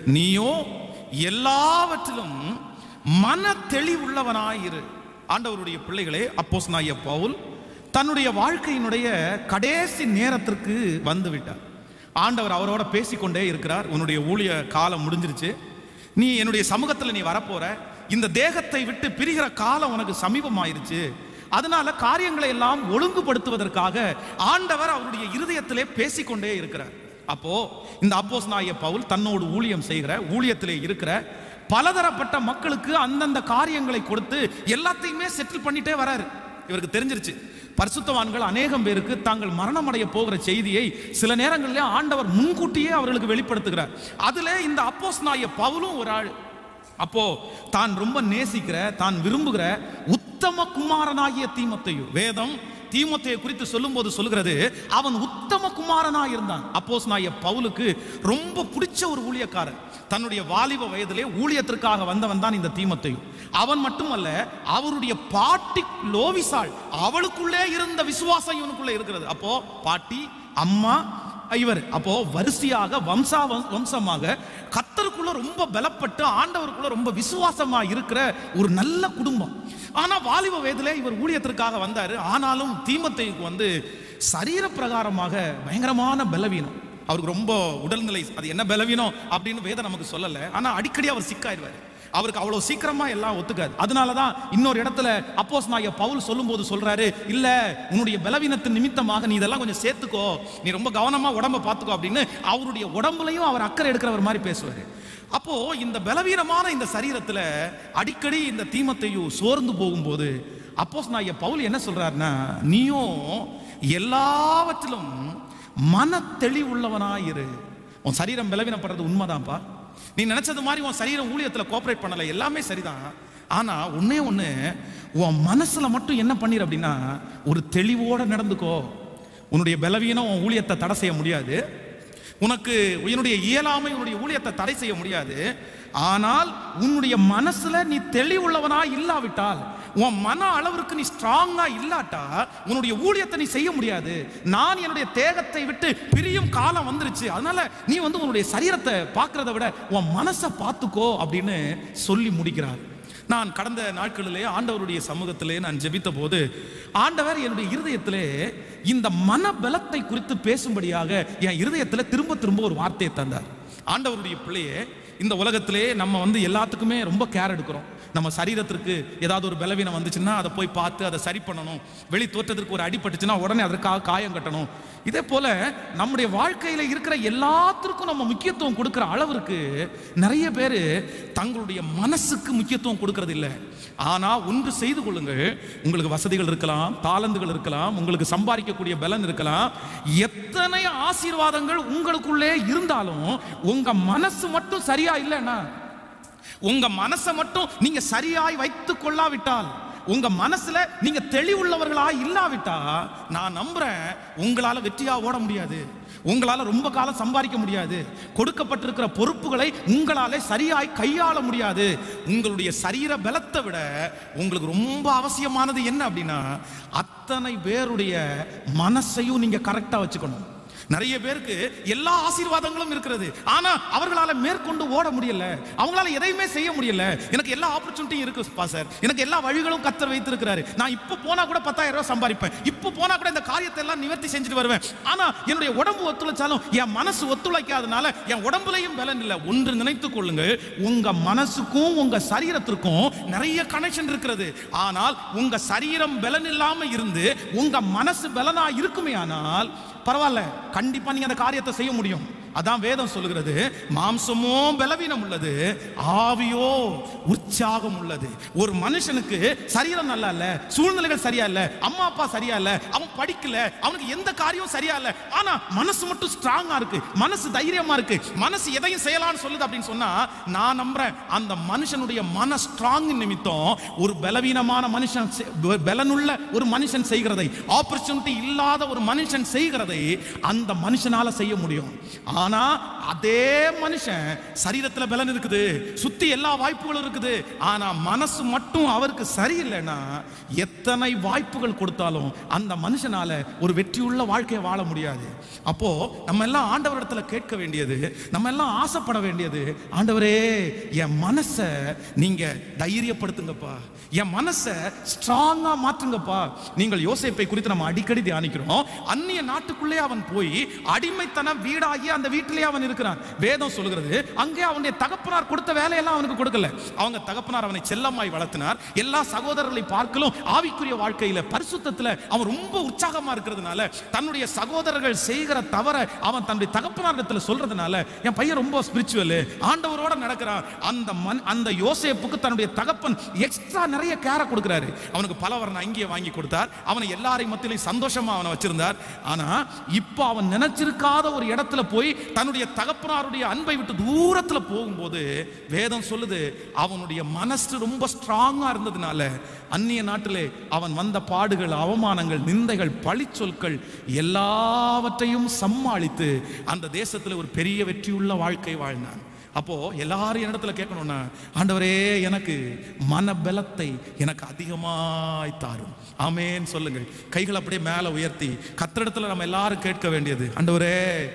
நீயோ எல்லாவற்றிலும் மன தெளிவுள்ளவனாயிரு ஆண்டவருடைய பிள்ளைகளே அப்போஸ் நாய பவுல் தன்னுடைய வாழ்க்கையினுடைய கடைசி நேரத்திற்கு வந்து விட்டார் ஆண்டவர் அவரோட பேசிக்கொண்டே இருக்கிறார் உன்னுடைய ஊழிய காலம் முடிஞ்சிருச்சு நீ என்னுடைய சமூகத்தில் நீ வரப்போற இந்த தேகத்தை விட்டு பிரிகிற காலம் உனக்கு சமீபமாயிருச்சு அதனால காரியங்களை எல்லாம் ஒழுங்குபடுத்துவதற்காக ஆண்டவர் அவருடைய இருதயத்திலே பேசிக்கொண்டே இருக்கிறார் அப்போ இந்த அப்போஸ் நாய பவுல் தன்னோடு ஊழியம் செய்கிற ஊழியத்திலே இருக்கிற பலதரப்பட்ட மக்களுக்கு அந்தந்த காரியங்களை கொடுத்து எல்லாத்தையுமே செட்டில் பண்ணிட்டே வராரு இவருக்கு தெரிஞ்சிருச்சு பரிசுத்தவான்கள் அநேகம் பேருக்கு தாங்கள் மரணம் அடைய போகிற செய்தியை சில நேரங்களிலே ஆண்டவர் முன்கூட்டியே அவர்களுக்கு வெளிப்படுத்துகிறார் அதுல இந்த அப்போஸ் நாய பவுலும் ஒரு ஆள் அப்போ தான் ரொம்ப நேசிக்கிற தான் விரும்புகிற உத்தம குமாரனாகிய தீமத்தையு வேதம் தீமத்தையை குறித்து சொல்லும்போது சொல்லுகிறது அவன் உத்தம குமாரனா இருந்தான் அப்போஸ் நாய பவுலுக்கு ரொம்ப பிடிச்ச ஒரு ஊழியக்காரன் தன்னுடைய வாலிப வயதிலே ஊழியத்திற்காக வந்தவன் தான் இந்த தீமத்தையும் அவன் மட்டுமல்ல அவருடைய பாட்டி லோவிசாள் அவளுக்குள்ளே இருந்த விசுவாசம் இவனுக்குள்ளே இருக்கிறது அப்போ பாட்டி அம்மா இவர் அப்போ வரிசையாக வம்சா வம்- வம்சமாக கத்தருக்குள்ள ரொம்ப பலப்பட்டு ஆண்டவருக்குள்ள ரொம்ப விசுவாசமா இருக்கிற ஒரு நல்ல குடும்பம் ஆனா வாலிப வயதிலே இவர் ஊழியத்திற்காக வந்தாரு ஆனாலும் தீமத்தைக்கு வந்து சரீர பிரகாரமாக பயங்கரமான பலவீனம் அவருக்கு ரொம்ப உடல்நிலை அது என்ன பலவீனம் அப்படின்னு வேதம் நமக்கு சொல்லல ஆனா அடிக்கடி அவர் சிக்காயிருவார் அவருக்கு அவ்வளவு சீக்கிரமா எல்லாம் ஒத்துக்காது அதனால தான் இன்னொரு இடத்துல அப்போஸ் நாய பவுல் சொல்லும்போது சொல்றாரு இல்ல உன்னுடைய பலவீனத்தின் நிமித்தமாக நீ இதெல்லாம் கொஞ்சம் சேர்த்துக்கோ நீ ரொம்ப கவனமா உடம்ப பார்த்துக்கோ அப்படின்னு அவருடைய உடம்புலையும் அவர் அக்கறை எடுக்கிறவர் மாதிரி பேசுவாரு அப்போ இந்த பலவீனமான இந்த சரீரத்துல அடிக்கடி இந்த தீமத்தையும் சோர்ந்து போகும்போது அப்போஸ் நாய பவுல் என்ன சொல்றாருன்னா நீயும் எல்லாவற்றிலும் மன தெளிவுள்ளவனாயிரு உன் சரீரம் பலவீனப்படுறது உண்மைதான்ப்பா நீ நினைச்சது மாதிரி உன் சரீரம் ஊழியத்துல கோஆபரேட் பண்ணல எல்லாமே சரிதான் ஆனா ஒண்ணே ஒண்ணு உன் மனசுல மட்டும் என்ன பண்ணிரு அப்படின்னா ஒரு தெளிவோட நடந்துக்கோ உன்னுடைய பலவீனம் உன் ஊழியத்தை தடை செய்ய முடியாது உனக்கு உன்னுடைய இயலாமை உன்னுடைய ஊழியத்தை தடை செய்ய முடியாது ஆனால் உன்னுடைய மனசுல நீ தெளிவுள்ளவனா இல்லாவிட்டால் உன் மன அளவிற்கு நீ ஸ்ட்ராங்கா இல்லாட்டா உன்னுடைய ஊழியத்தை நீ செய்ய முடியாது நான் என்னுடைய தேகத்தை விட்டு பிரியும் காலம் வந்துருச்சு அதனால நீ வந்து உன்னுடைய சரீரத்தை பார்க்கறத விட உன் மனசை பார்த்துக்கோ அப்படின்னு சொல்லி முடிக்கிறார் நான் கடந்த நாட்களிலே ஆண்டவருடைய சமூகத்திலே நான் ஜெபித்த போது ஆண்டவர் என்னுடைய இருதயத்திலே இந்த மன பலத்தை குறித்து பேசும்படியாக என் இருதயத்துல திரும்ப திரும்ப ஒரு வார்த்தையை தந்தார் ஆண்டவருடைய பிள்ளையே இந்த உலகத்திலே நம்ம வந்து எல்லாத்துக்குமே ரொம்ப கேர் எடுக்கிறோம் நம்ம சரீரத்திற்கு ஏதாவது ஒரு பலவீனம் வந்துச்சுன்னா அதை போய் பார்த்து அதை சரி பண்ணணும் வெளி தோற்றத்திற்கு ஒரு அடிபட்டுச்சுன்னா உடனே அதற்காக காயம் கட்டணும் இதே போல நம்முடைய வாழ்க்கையில இருக்கிற எல்லாத்திற்கும் நம்ம முக்கியத்துவம் கொடுக்கிற அளவிற்கு நிறைய பேர் தங்களுடைய மனசுக்கு முக்கியத்துவம் கொடுக்கறது இல்லை ஆனா ஒன்று செய்து கொள்ளுங்கள் உங்களுக்கு வசதிகள் இருக்கலாம் தாளந்துகள் இருக்கலாம் உங்களுக்கு சம்பாதிக்கக்கூடிய பலன் இருக்கலாம் எத்தனை ஆசீர்வாதங்கள் உங்களுக்குள்ளே இருந்தாலும் உங்க மனசு மட்டும் சரியா இல்லைன்னா உங்க மனசை மட்டும் நீங்க சரியாய் வைத்துக் கொள்ளாவிட்டால் உங்க மனசுல நீங்க தெளிவுள்ளவர்களா இல்லாவிட்டா நான் நம்புறேன் உங்களால வெற்றியா ஓட முடியாது உங்களால ரொம்ப காலம் சம்பாதிக்க முடியாது கொடுக்கப்பட்டிருக்கிற பொறுப்புகளை உங்களால சரியாய் கையாள முடியாது உங்களுடைய சரீர பலத்தை விட உங்களுக்கு ரொம்ப அவசியமானது என்ன அப்படின்னா அத்தனை பேருடைய மனசையும் நீங்க கரெக்டா வச்சுக்கணும் நிறைய பேருக்கு எல்லா ஆசீர்வாதங்களும் இருக்கிறது ஆனா அவர்களால மேற்கொண்டு ஓட முடியல அவங்களால எதையுமே செய்ய முடியல எனக்கு எல்லா ஆப்பர்ச்சுனிட்டியும் இருக்கு பாசர் எனக்கு எல்லா வழிகளும் கத்தர் வைத்திருக்கிறாரு நான் இப்ப போனா கூட பத்தாயிரம் ரூபாய் சம்பாதிப்பேன் இப்ப போனா கூட இந்த காரியத்தை எல்லாம் நிவர்த்தி செஞ்சுட்டு வருவேன் ஆனா என்னுடைய உடம்பு ஒத்துழைச்சாலும் என் மனசு ஒத்துழைக்காதனால என் உடம்புலையும் பலன் இல்லை ஒன்று நினைத்துக் கொள்ளுங்கள் உங்க மனசுக்கும் உங்க சரீரத்திற்கும் நிறைய கனெக்ஷன் இருக்கிறது ஆனால் உங்க சரீரம் பலன் இல்லாம இருந்து உங்க மனசு பலனா இருக்குமே ஆனால் பரவாயில்ல கண்டிப்பா நீங்க அந்த காரியத்தை செய்ய முடியும் அதான் வேதம் சொல்லுகிறது மாம்சமோ பலவீனம் உள்ளது ஆவியோ உற்சாகம் உள்ளது ஒரு மனுஷனுக்கு சரீரம் நல்லா இல்ல சூழ்நிலைகள் சரியா இல்ல அம்மா அப்பா சரியா இல்ல அவன் படிக்கல அவனுக்கு எந்த காரியமும் சரியா இல்ல ஆனா மனசு மட்டும் ஸ்ட்ராங்கா இருக்கு மனசு தைரியமா இருக்கு மனசு எதையும் செய்யலாம்னு சொல்லுது அப்படின்னு சொன்னா நான் நம்புறேன் அந்த மனுஷனுடைய மன ஸ்ட்ராங் நிமித்தம் ஒரு பலவீனமான மனுஷன் செ- ப- பலனுள்ள ஒரு மனுஷன் செய்கிறதை ஆப்பர்ச்சுனிட்டி இல்லாத ஒரு மனுஷன் செய்கிறதை அந்த மனுஷனால செய்ய முடியும் ஆனா அதே மனுஷன் சரீரத்துல பலன் இருக்குது சுத்தி எல்லா வாய்ப்புகளும் இருக்குது ஆனா மனசு மட்டும் அவருக்கு சரியில்லைன்னா எத்தனை வாய்ப்புகள் கொடுத்தாலும் அந்த மனுஷனால ஒரு வெற்றியுள்ள வாழ்க்கையை வாழ முடியாது அப்போ நம்ம எல்லாம் ஆண்டவரிடத்துல கேட்க வேண்டியது நம்ம எல்லாம் ஆசைப்பட வேண்டியது ஆண்டவரே என் மனசை நீங்க தைரியப்படுத்துங்கப்பா என் மனசை ஸ்ட்ராங்கா மாற்றுங்கப்பா நீங்கள் யோசேப்பை குறித்து நம்ம அடிக்கடி தியானிக்கிறோம் அந்நிய நாட்டுக்குள்ளே அவன் போய் அடிமைத்தனம் வீடாகி அந்த வீட்டிலே அவன் இருக்கிறான் வேதம் சொல்லுகிறது அங்கே அவனுடைய தகப்பனார் கொடுத்த வேலையெல்லாம் அவனுக்கு கொடுக்கல அவங்க தகப்பனார் அவனை செல்லமாய் வளர்த்தினார் எல்லா சகோதரர்களை பார்க்கலும் ஆவிக்குரிய வாழ்க்கையில பரிசுத்தத்துல அவன் ரொம்ப உற்சாகமா இருக்கிறதுனால தன்னுடைய சகோதரர்கள் செய்கிற தவற அவன் தன்னுடைய தகப்பனாரிடத்துல சொல்றதுனால என் பையன் ரொம்ப ஸ்பிரிச்சுவல் ஆண்டவரோட நடக்கிறான் அந்த மன் அந்த யோசேப்புக்கு தன்னுடைய தகப்பன் எக்ஸ்ட்ரா நிறைய கேரை கொடுக்கிறாரு அவனுக்கு பலவரன் அங்கேயே வாங்கி கொடுத்தார் அவனை எல்லாரையும் மத்தியிலையும் சந்தோஷமா அவனை வச்சிருந்தார் ஆனா இப்போ அவன் நினைச்சிருக்காத ஒரு இடத்துல போய் தன்னுடைய தகப்பனாருடைய அன்பை விட்டு தூரத்துல போகும்போது வேதம் சொல்லுது அவனுடைய மனசு ரொம்ப ஸ்ட்ராங்கா இருந்ததுனால அந்நிய நாட்டிலே அவன் வந்த பாடுகள் அவமானங்கள் நிந்தைகள் பழிச்சொற்கள் எல்லாவற்றையும் சமாளித்து அந்த தேசத்துல ஒரு பெரிய வெற்றியுள்ள வாழ்க்கை வாழ்ந்தான் அப்போ எல்லாரும் இடத்துல கேட்கணும்னா ஆண்டவரே எனக்கு மனபலத்தை எனக்கு அதிகமாய் தாரும் ஆமேன்னு சொல்லுங்கள் கைகள் அப்படியே மேலே உயர்த்தி கத்திரிடத்துல நம்ம எல்லாரும் கேட்க வேண்டியது ஆண்டவரே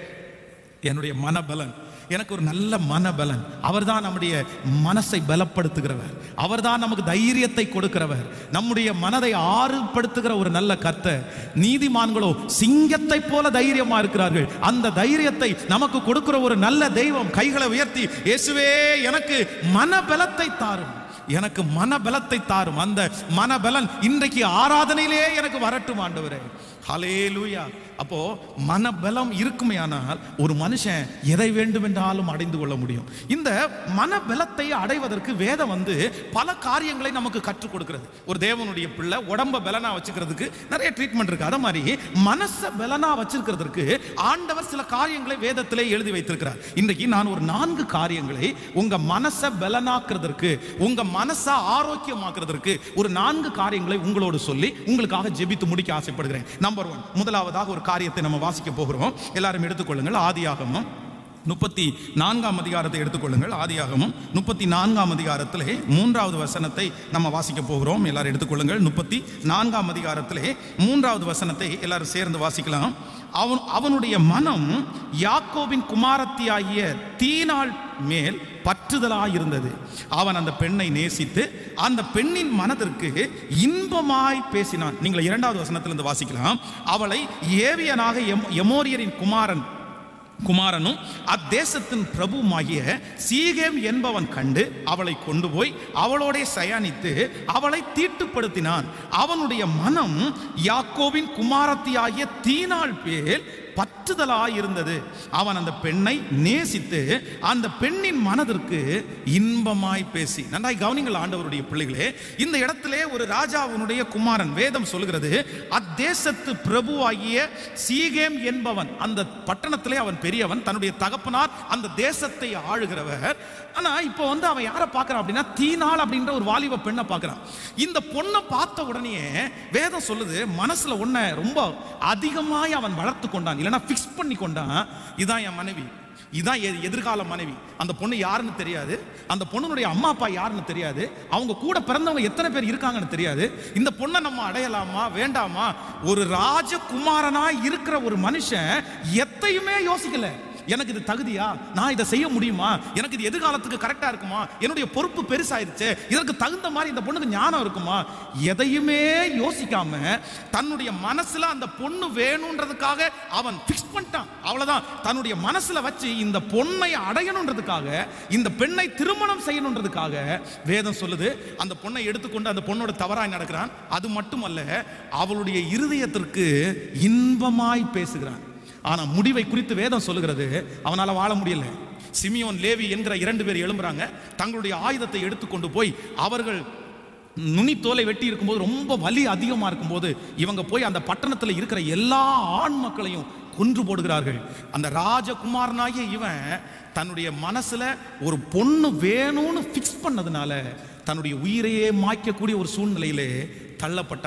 என்னுடைய மனபலன் எனக்கு ஒரு நல்ல மனபலன் அவர்தான் நம்முடைய மனசை பலப்படுத்துகிறவர் அவர்தான் நமக்கு தைரியத்தை கொடுக்கிறவர் நம்முடைய மனதை ஆறுபடுத்துகிற ஒரு நல்ல கர்த்தர் நீதிமான்களோ சிங்கத்தை போல தைரியமா இருக்கிறார்கள் அந்த தைரியத்தை நமக்கு கொடுக்கிற ஒரு நல்ல தெய்வம் கைகளை உயர்த்தி இயேசுவே எனக்கு மனபலத்தை தாரும் எனக்கு மனபலத்தை தாரும் அந்த மனபலன் இன்றைக்கு ஆராதனையிலே எனக்கு வரட்டும் ஆண்டவரே ஹalleluya அப்போ மனபலம் இருக்குமே ஆனால் ஒரு மனுஷன் எதை வேண்டுமென்றாலும் அடைந்து கொள்ள முடியும் இந்த மனபலத்தை அடைவதற்கு வேதம் வந்து பல காரியங்களை நமக்கு கற்றுக் கொடுக்கிறது ஒரு தேவனுடைய பிள்ளை உடம்ப பலனா வச்சுக்கிறதுக்கு நிறைய ட்ரீட்மெண்ட் இருக்கு அத மாதிரி மனசை பலனா வச்சிருக்கிறதுக்கு ஆண்டவர் சில காரியங்களை வேதத்திலே எழுதி வைத்திருக்கிறார் இன்றைக்கு நான் ஒரு நான்கு காரியங்களை உங்க மனசை பலனாக்குறதற்கு உங்க மனசை ஆரோக்கியமாக்குறதற்கு ஒரு நான்கு காரியங்களை உங்களோடு சொல்லி உங்களுக்காக ஜெபித்து முடிக்க ஆசைப்படுகிறேன் நம்பர் ஒன் முதலாவதாக ஒரு காரியத்தை நம்ம வாசிக்க போகிறோம் எல்லாரும் எடுத்துக்கொள்ளுங்கள் ஆதியாகமம் முப்பத்தி நான்காம் அதிகாரத்தை எடுத்துக்கொள்ளுங்கள் ஆதியாகமம் முப்பத்தி நான்காம் அதிகாரத்திலே மூன்றாவது வசனத்தை நம்ம வாசிக்க போகிறோம் எல்லாரும் எடுத்துக்கொள்ளுங்கள் முப்பத்தி நான்காம் அதிகாரத்திலே மூன்றாவது வசனத்தை எல்லாரும் சேர்ந்து வாசிக்கலாம் அவன் அவனுடைய மனம் யாக்கோபின் குமாரத்தியாகிய தீனாள் மேல் பற்றுதலாயிருந்தது அவன் அந்த பெண்ணை நேசித்து அந்த பெண்ணின் மனதிற்கு இன்பமாய் பேசினான் நீங்கள் இரண்டாவது வசனத்திலிருந்து வாசிக்கலாம் அவளை ஏவியனாக எம் எமோரியரின் குமாரன் குமாரனும் அத்தேசத்தின் பிரபுமாகிய சீகேம் என்பவன் கண்டு அவளை கொண்டு போய் அவளோடே சயானித்து அவளை தீட்டுப்படுத்தினான் அவனுடைய மனம் யாக்கோவின் குமாரத்தியாகிய தீனாள் பேர் பற்றுதலாயிருந்தது அவன் அந்த பெண்ணை நேசித்து அந்த பெண்ணின் மனதிற்கு இன்பமாய் பேசி நன்றாய் கவனிங்கள் ஆண்டவருடைய பிள்ளைகளே இந்த இடத்திலே ஒரு ராஜாவினுடைய குமாரன் வேதம் சொல்கிறது அத்தேசத்து பிரபுவாகிய சீகேம் என்பவன் அந்த பட்டணத்திலே அவன் பெரியவன் தன்னுடைய தகப்பனார் அந்த தேசத்தை ஆளுகிறவர் ஆனா இப்போ வந்து அவன் யாரை பார்க்கறான் அப்படின்னா தீனாள் அப்படின்ற ஒரு வாலிப பெண்ணை பார்க்கறான் இந்த பொண்ணை பார்த்த உடனே வேதம் சொல்லுது மனசுல ஒன்ன ரொம்ப அதிகமாய் அவன் வளர்த்து கொண்டான் இல்லைன்னா ஃபிக்ஸ் பண்ணி கொண்டான் இதான் என் மனைவி இதான் எ- எதிர்கால மனைவி அந்த பொண்ணு யாருன்னு தெரியாது அந்த பொண்ணுடைய அம்மா அப்பா யாருன்னு தெரியாது அவங்க கூட பிறந்தவங்க எத்தனை பேர் இருக்காங்கன்னு தெரியாது இந்த பொண்ணை நம்ம அடையலாமா வேண்டாமா ஒரு ராஜகுமாரனா இருக்கிற ஒரு மனுஷன் எத்தையுமே யோசிக்கல எனக்கு இது தகுதியா நான் இதை செய்ய முடியுமா எனக்கு இது எதிர்காலத்துக்கு கரெக்டா இருக்குமா என்னுடைய பொறுப்பு பெருசாயிருச்சு இதற்கு தகுந்த மாதிரி இந்த பொண்ணுக்கு ஞானம் இருக்குமா எதையுமே யோசிக்காம தன்னுடைய மனசுல அந்த பொண்ணு வேணுன்றதுக்காக அவன் ஃபிக்ஸ் பண்ணிட்டான் அவ்வளவுதான் தன்னுடைய மனசுல வச்சு இந்த பொண்ணை அடையணுன்றதுக்காக இந்த பெண்ணை திருமணம் செய்யணுன்றதுக்காக வேதம் சொல்லுது அந்த பொண்ணை எடுத்துக்கொண்டு அந்த பொண்ணோட தவறாய் நடக்கிறான் அது மட்டுமல்ல அவளுடைய இருதயத்திற்கு இன்பமாய் பேசுகிறான் ஆனா முடிவை குறித்து வேதம் சொல்லுகிறது அவனால வாழ முடியல சிமியோன் லேவி என்கிற இரண்டு பேர் எழும்புறாங்க தங்களுடைய ஆயுதத்தை எடுத்துக்கொண்டு போய் அவர்கள் நுனித்தோலை வெட்டி இருக்கும்போது ரொம்ப வலி அதிகமாக இருக்கும்போது இவங்க போய் அந்த பட்டணத்தில் இருக்கிற எல்லா ஆண் மக்களையும் கொன்று போடுகிறார்கள் அந்த ராஜகுமாரனாகிய இவன் தன்னுடைய மனசுல ஒரு பொண்ணு வேணும்னு ஃபிக்ஸ் பண்ணதுனால தன்னுடைய உயிரையே மாய்க்கக்கூடிய ஒரு சூழ்நிலையிலே தள்ளப்பட்டான்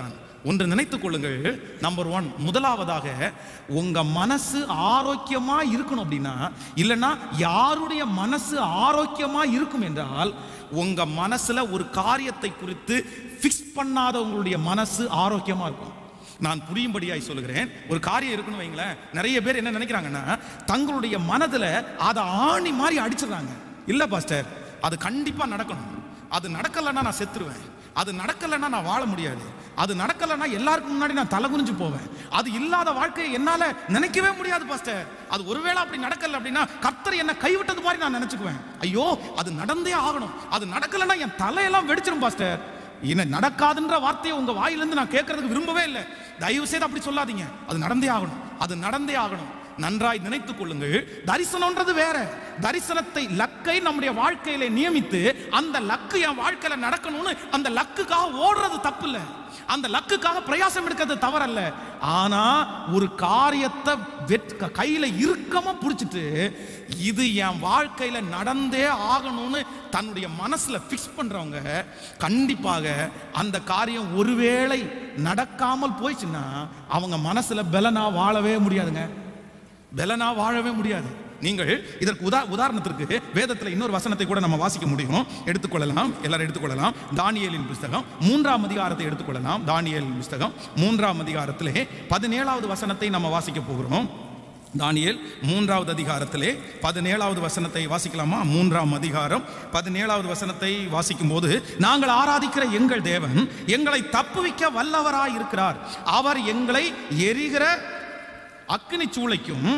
ஒன்று நினைத்துக் கொள்ளுங்கள் நம்பர் ஒன் முதலாவதாக உங்க மனசு ஆரோக்கியமா இருக்கணும் அப்படின்னா இல்லைன்னா யாருடைய மனசு ஆரோக்கியமா இருக்கும் என்றால் உங்க மனசுல ஒரு காரியத்தை குறித்து ஃபிக்ஸ் பண்ணாத உங்களுடைய மனசு ஆரோக்கியமா இருக்கும் நான் புரியும்படியாய் சொல்லுகிறேன் ஒரு காரியம் இருக்குன்னு வைங்களேன் நிறைய பேர் என்ன நினைக்கிறாங்கன்னா தங்களுடைய மனதுல அதை ஆணி மாதிரி அடிச்சிடுறாங்க இல்ல பாஸ்டர் அது கண்டிப்பா நடக்கணும் அது நடக்கலைன்னா நான் செத்துருவேன் அது நடக்கலைன்னா நான் வாழ முடியாது அது நடக்கலைன்னா எல்லாருக்கும் முன்னாடி நான் தலை குனிஞ்சு போவேன் அது இல்லாத வாழ்க்கையை என்னால நினைக்கவே முடியாது பாஸ்டர் அது ஒருவேளை அப்படி நடக்கல அப்படின்னா கர்த்தர் என்ன கைவிட்டது மாதிரி நான் நினைச்சுக்குவேன் ஐயோ அது நடந்தே ஆகணும் அது நடக்கலைன்னா என் தலையெல்லாம் வெடிச்சிடும் பாஸ்டர் என்ன நடக்காதுன்ற வார்த்தையை உங்க வாயிலிருந்து நான் கேட்கறதுக்கு விரும்பவே இல்லை தயவு செய்து அப்படி சொல்லாதீங்க அது நடந்தே ஆகணும் அது நடந்தே ஆகணும் நன்றாய் நினைத்துக் கொள்ளுங்கள் தரிசனம்ன்றது வேற தரிசனத்தை லக்கை நம்முடைய வாழ்க்கையில நியமித்து அந்த லக்கு என் வாழ்க்கையில நடக்கணும்னு அந்த லக்குக்காக ஓடுறது தப்பு இல்லை அந்த லக்குக்காக பிரயாசம் எடுக்கிறது தவறல்ல ஆனா ஒரு காரியத்தை வெட் கையில இறுக்கமா பிடிச்சிட்டு இது என் வாழ்க்கையில நடந்தே ஆகணும்னு தன்னுடைய மனசுல ஃபிக்ஸ் பண்றவங்க கண்டிப்பாக அந்த காரியம் ஒருவேளை நடக்காமல் போயிடுச்சுன்னா அவங்க மனசுல பலனா வாழவே முடியாதுங்க பலனா வாழவே முடியாது நீங்கள் இதற்கு உதா உதாரணத்திற்கு வேதத்தில் இன்னொரு வசனத்தை கூட நம்ம வாசிக்க முடியும் எடுத்துக்கொள்ளலாம் எல்லாரும் எடுத்துக்கொள்ளலாம் தானியேலின் புஸ்தகம் மூன்றாம் அதிகாரத்தை எடுத்துக்கொள்ளலாம் தானியேலின் புஸ்தகம் மூன்றாம் அதிகாரத்திலே பதினேழாவது வசனத்தை நம்ம வாசிக்க போகிறோம் தானியேல் மூன்றாவது அதிகாரத்திலே பதினேழாவது வசனத்தை வாசிக்கலாமா மூன்றாம் அதிகாரம் பதினேழாவது வசனத்தை வாசிக்கும் போது நாங்கள் ஆராதிக்கிற எங்கள் தேவன் எங்களை தப்புவிக்க வல்லவராய் இருக்கிறார் அவர் எங்களை எரிகிற அக்கினி சூளைக்கும்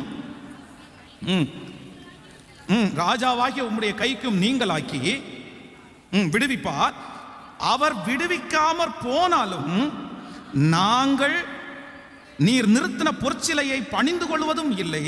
ம், ம், ராஜாவாகிய உம்முடைய கைக்கும் நீங்களாக்கி ம், விடுவிப்பார் அவர் விடுவிக்காமற் போனாலும் நாங்கள் நீர் நிறுத்தின பொற்சிலையை பணிந்து கொள்வதும் இல்லை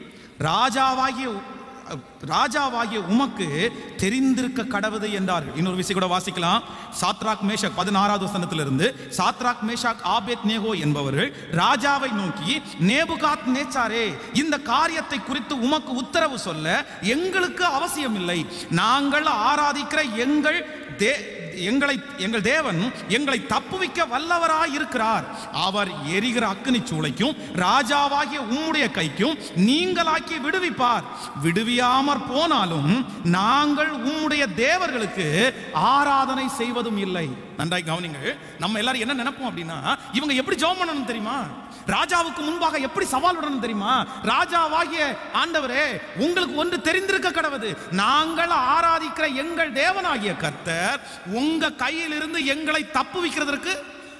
ராஜாவாகிய ராஜாவாகிய உமக்கு தெரிந்திருக்க கடவுது என்றார்கள் இன்னொரு விஷயம் கூட வாசிக்கலாம் சாத்ராக் மேஷக் பதினாறாவது வசனத்திலிருந்து சாத்ராக் மேஷாக் ஆபேத் நேகோ என்பவர்கள் ராஜாவை நோக்கி நேபுகாத் நேச்சாரே இந்த காரியத்தை குறித்து உமக்கு உத்தரவு சொல்ல எங்களுக்கு அவசியம் இல்லை நாங்கள் ஆராதிக்கிற எங்கள் தே எங்களை எங்கள் தேவன் எங்களை தப்புவிக்க வல்லவராய் இருக்கிறார் அவர் எரிகிற அக்கினி சூளைக்கும் ராஜாவாகிய உம்முடைய கைக்கும் நீங்களாக்கி விடுவிப்பார் விடுவியாமற் போனாலும் நாங்கள் உம்முடைய தேவர்களுக்கு ஆராதனை செய்வதும் இல்லை நன்றாய் கவனிங்கள் நம்ம எல்லாரும் என்ன நினைப்போம் அப்படின்னா இவங்க எப்படி ஜெபம் பண்ணணும் தெரியுமா ராஜாவுக்கு முன்பாக எப்படி சவால் விடணும் தெரியுமா ராஜாவாகிய ஆண்டவரே உங்களுக்கு ஒன்று தெரிந்திருக்க கடவுது நாங்கள் ஆராதிக்கிற எங்கள் தேவனாகிய கர்த்தர் உங்க கையிலிருந்து எங்களை தப்புவிக்கிறதற்கு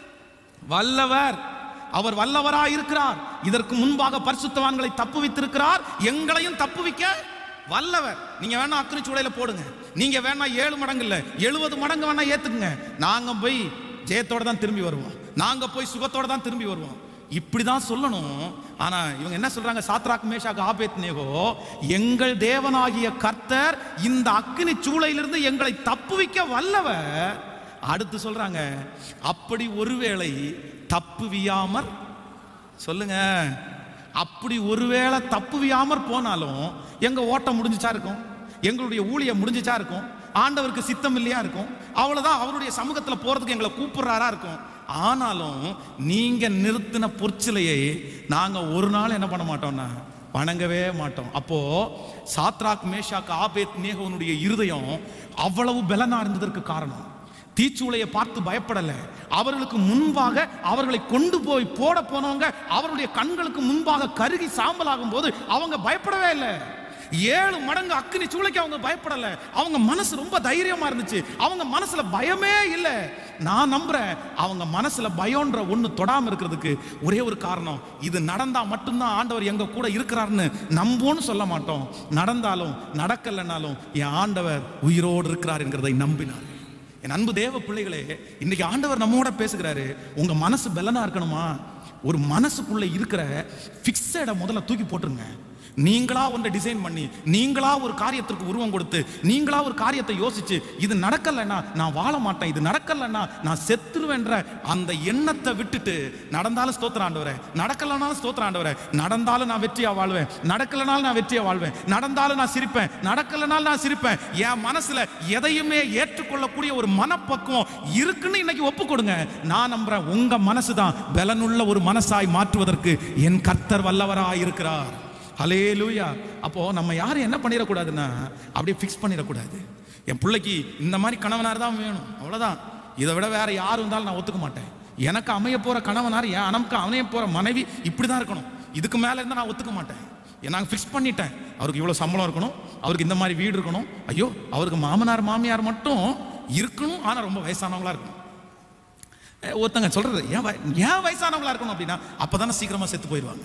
வல்லவர் அவர் வல்லவராய் இருக்கிறார் இதற்கு முன்பாக பரிசுத்தவான்களை தப்புவித்திருக்கிறார் எங்களையும் தப்புவிக்க வல்லவர் நீங்க வேணா அக்னி சூளையில போடுங்க நீங்க வேணா ஏழு மடங்கு இல்ல எழுபது மடங்கு வேணா ஏத்துக்குங்க நாங்க போய் ஜெயத்தோட தான் திரும்பி வருவோம் நாங்க போய் சுகத்தோட தான் திரும்பி வருவோம் இப்படிதான் சொல்லணும் ஆனா இவங்க என்ன சொல்றாங்க சாத்ராக் மேஷாக் ஆபேத் நேகோ எங்கள் தேவனாகிய கர்த்தர் இந்த அக்கினி சூளையிலிருந்து எங்களை தப்புவிக்க வல்லவர் அடுத்து சொல்றாங்க அப்படி ஒருவேளை தப்புவியாமற் சொல்லுங்க அப்படி ஒருவேளை தப்புவியாமற் போனாலும் எங்க ஓட்டம் முடிஞ்சுச்சா இருக்கும் எங்களுடைய ஊழியம் முடிஞ்சுச்சா இருக்கும் ஆண்டவருக்கு சித்தம் இல்லையா இருக்கும் அவ்வளவுதான் அவருடைய சமூகத்துல போறதுக்கு எங்களை கூப்பிடுறாரா இருக்கும் ஆனாலும் நீங்க நிறுத்தின பொற்சிலையை நாங்க ஒரு நாள் என்ன பண்ண மாட்டோம்னா வணங்கவே மாட்டோம் அப்போ சாத்ராக் மேஷாக் ஆபேத் நேகோனுடைய இருதயம் அவ்வளவு பலனா இருந்ததற்கு காரணம் தீச்சூளையை பார்த்து பயப்படல அவர்களுக்கு முன்பாக அவர்களை கொண்டு போய் போட போனவங்க அவருடைய கண்களுக்கு முன்பாக கருகி சாம்பலாகும் போது அவங்க பயப்படவே இல்லை ஏழு மடங்கு அக்கினி சூளைக்கு அவங்க பயப்படல அவங்க மனசு ரொம்ப தைரியமா இருந்துச்சு அவங்க மனசுல பயமே இல்லை நான் நம்புறேன் அவங்க மனசுல பயம்ன்ற ஒண்ணு தொடாம இருக்கிறதுக்கு ஒரே ஒரு காரணம் இது நடந்தா மட்டும்தான் ஆண்டவர் எங்க கூட இருக்கிறாருன்னு நம்போன்னு சொல்ல மாட்டோம் நடந்தாலும் நடக்கலைன்னாலும் என் ஆண்டவர் உயிரோடு இருக்கிறார் என்கிறதை நம்பினார் என் அன்பு தேவ பிள்ளைகளே இன்னைக்கு ஆண்டவர் நம்மோட பேசுகிறாரு உங்க மனசு பலனா இருக்கணுமா ஒரு மனசுக்குள்ள இருக்கிற ஃபிக்ஸடை முதல்ல தூக்கி போட்டுருங்க நீங்களா ஒன்றை டிசைன் பண்ணி நீங்களா ஒரு காரியத்திற்கு உருவம் கொடுத்து நீங்களா ஒரு காரியத்தை யோசிச்சு இது நடக்கலைன்னா நான் வாழ மாட்டேன் இது நடக்கலைன்னா நான் செத்துருவேன்ற அந்த எண்ணத்தை விட்டுட்டு நடந்தாலும் ஸ்தோத்திர ஆண்டவரே நடக்கலனாலும் ஸ்தோத்திர ஆண்டவரே நடந்தாலும் நான் வெற்றியா வாழ்வேன் நடக்கலனாலும் நான் வெற்றியா வாழ்வேன் நடந்தாலும் நான் சிரிப்பேன் நடக்கலனாலும் நான் சிரிப்பேன் என் மனசுல எதையுமே ஏற்றுக்கொள்ளக்கூடிய ஒரு மனப்பக்குவம் இருக்குன்னு இன்னைக்கு ஒப்பு கொடுங்க நான் நம்புறேன் உங்க மனசு தான் பலனுள்ள ஒரு மனசாய் மாற்றுவதற்கு என் கர்த்தர் வல்லவராய் இருக்கிறார் ஹலேலூயா அப்போ நம்ம யாரும் என்ன பண்ணிடக்கூடாதுன்னா அப்படியே ஃபிக்ஸ் பண்ணிடக்கூடாது என் பிள்ளைக்கு இந்த மாதிரி கணவனார் தான் வேணும் அவ்வளவுதான் இதை விட வேற யார் இருந்தாலும் நான் ஒத்துக்க மாட்டேன் எனக்கு அமைய போற கணவனார் என் அனம்க்கு அமைய போற மனைவி இப்படி தான் இருக்கணும் இதுக்கு மேல இருந்தா நான் ஒத்துக்க மாட்டேன் நான் ஃபிக்ஸ் பண்ணிட்டேன் அவருக்கு இவ்வளோ சம்பளம் இருக்கணும் அவருக்கு இந்த மாதிரி வீடு இருக்கணும் ஐயோ அவருக்கு மாமனார் மாமியார் மட்டும் இருக்கணும் ஆனால் ரொம்ப வயசானவங்களா இருக்கணும் அஹ் ஒருத்தங்க சொல்றது ஏன் வய- ஏன் வயசானவங்களா இருக்கணும் அப்படின்னா அப்பதானே சீக்கிரமா செத்து போயிடுவாங்க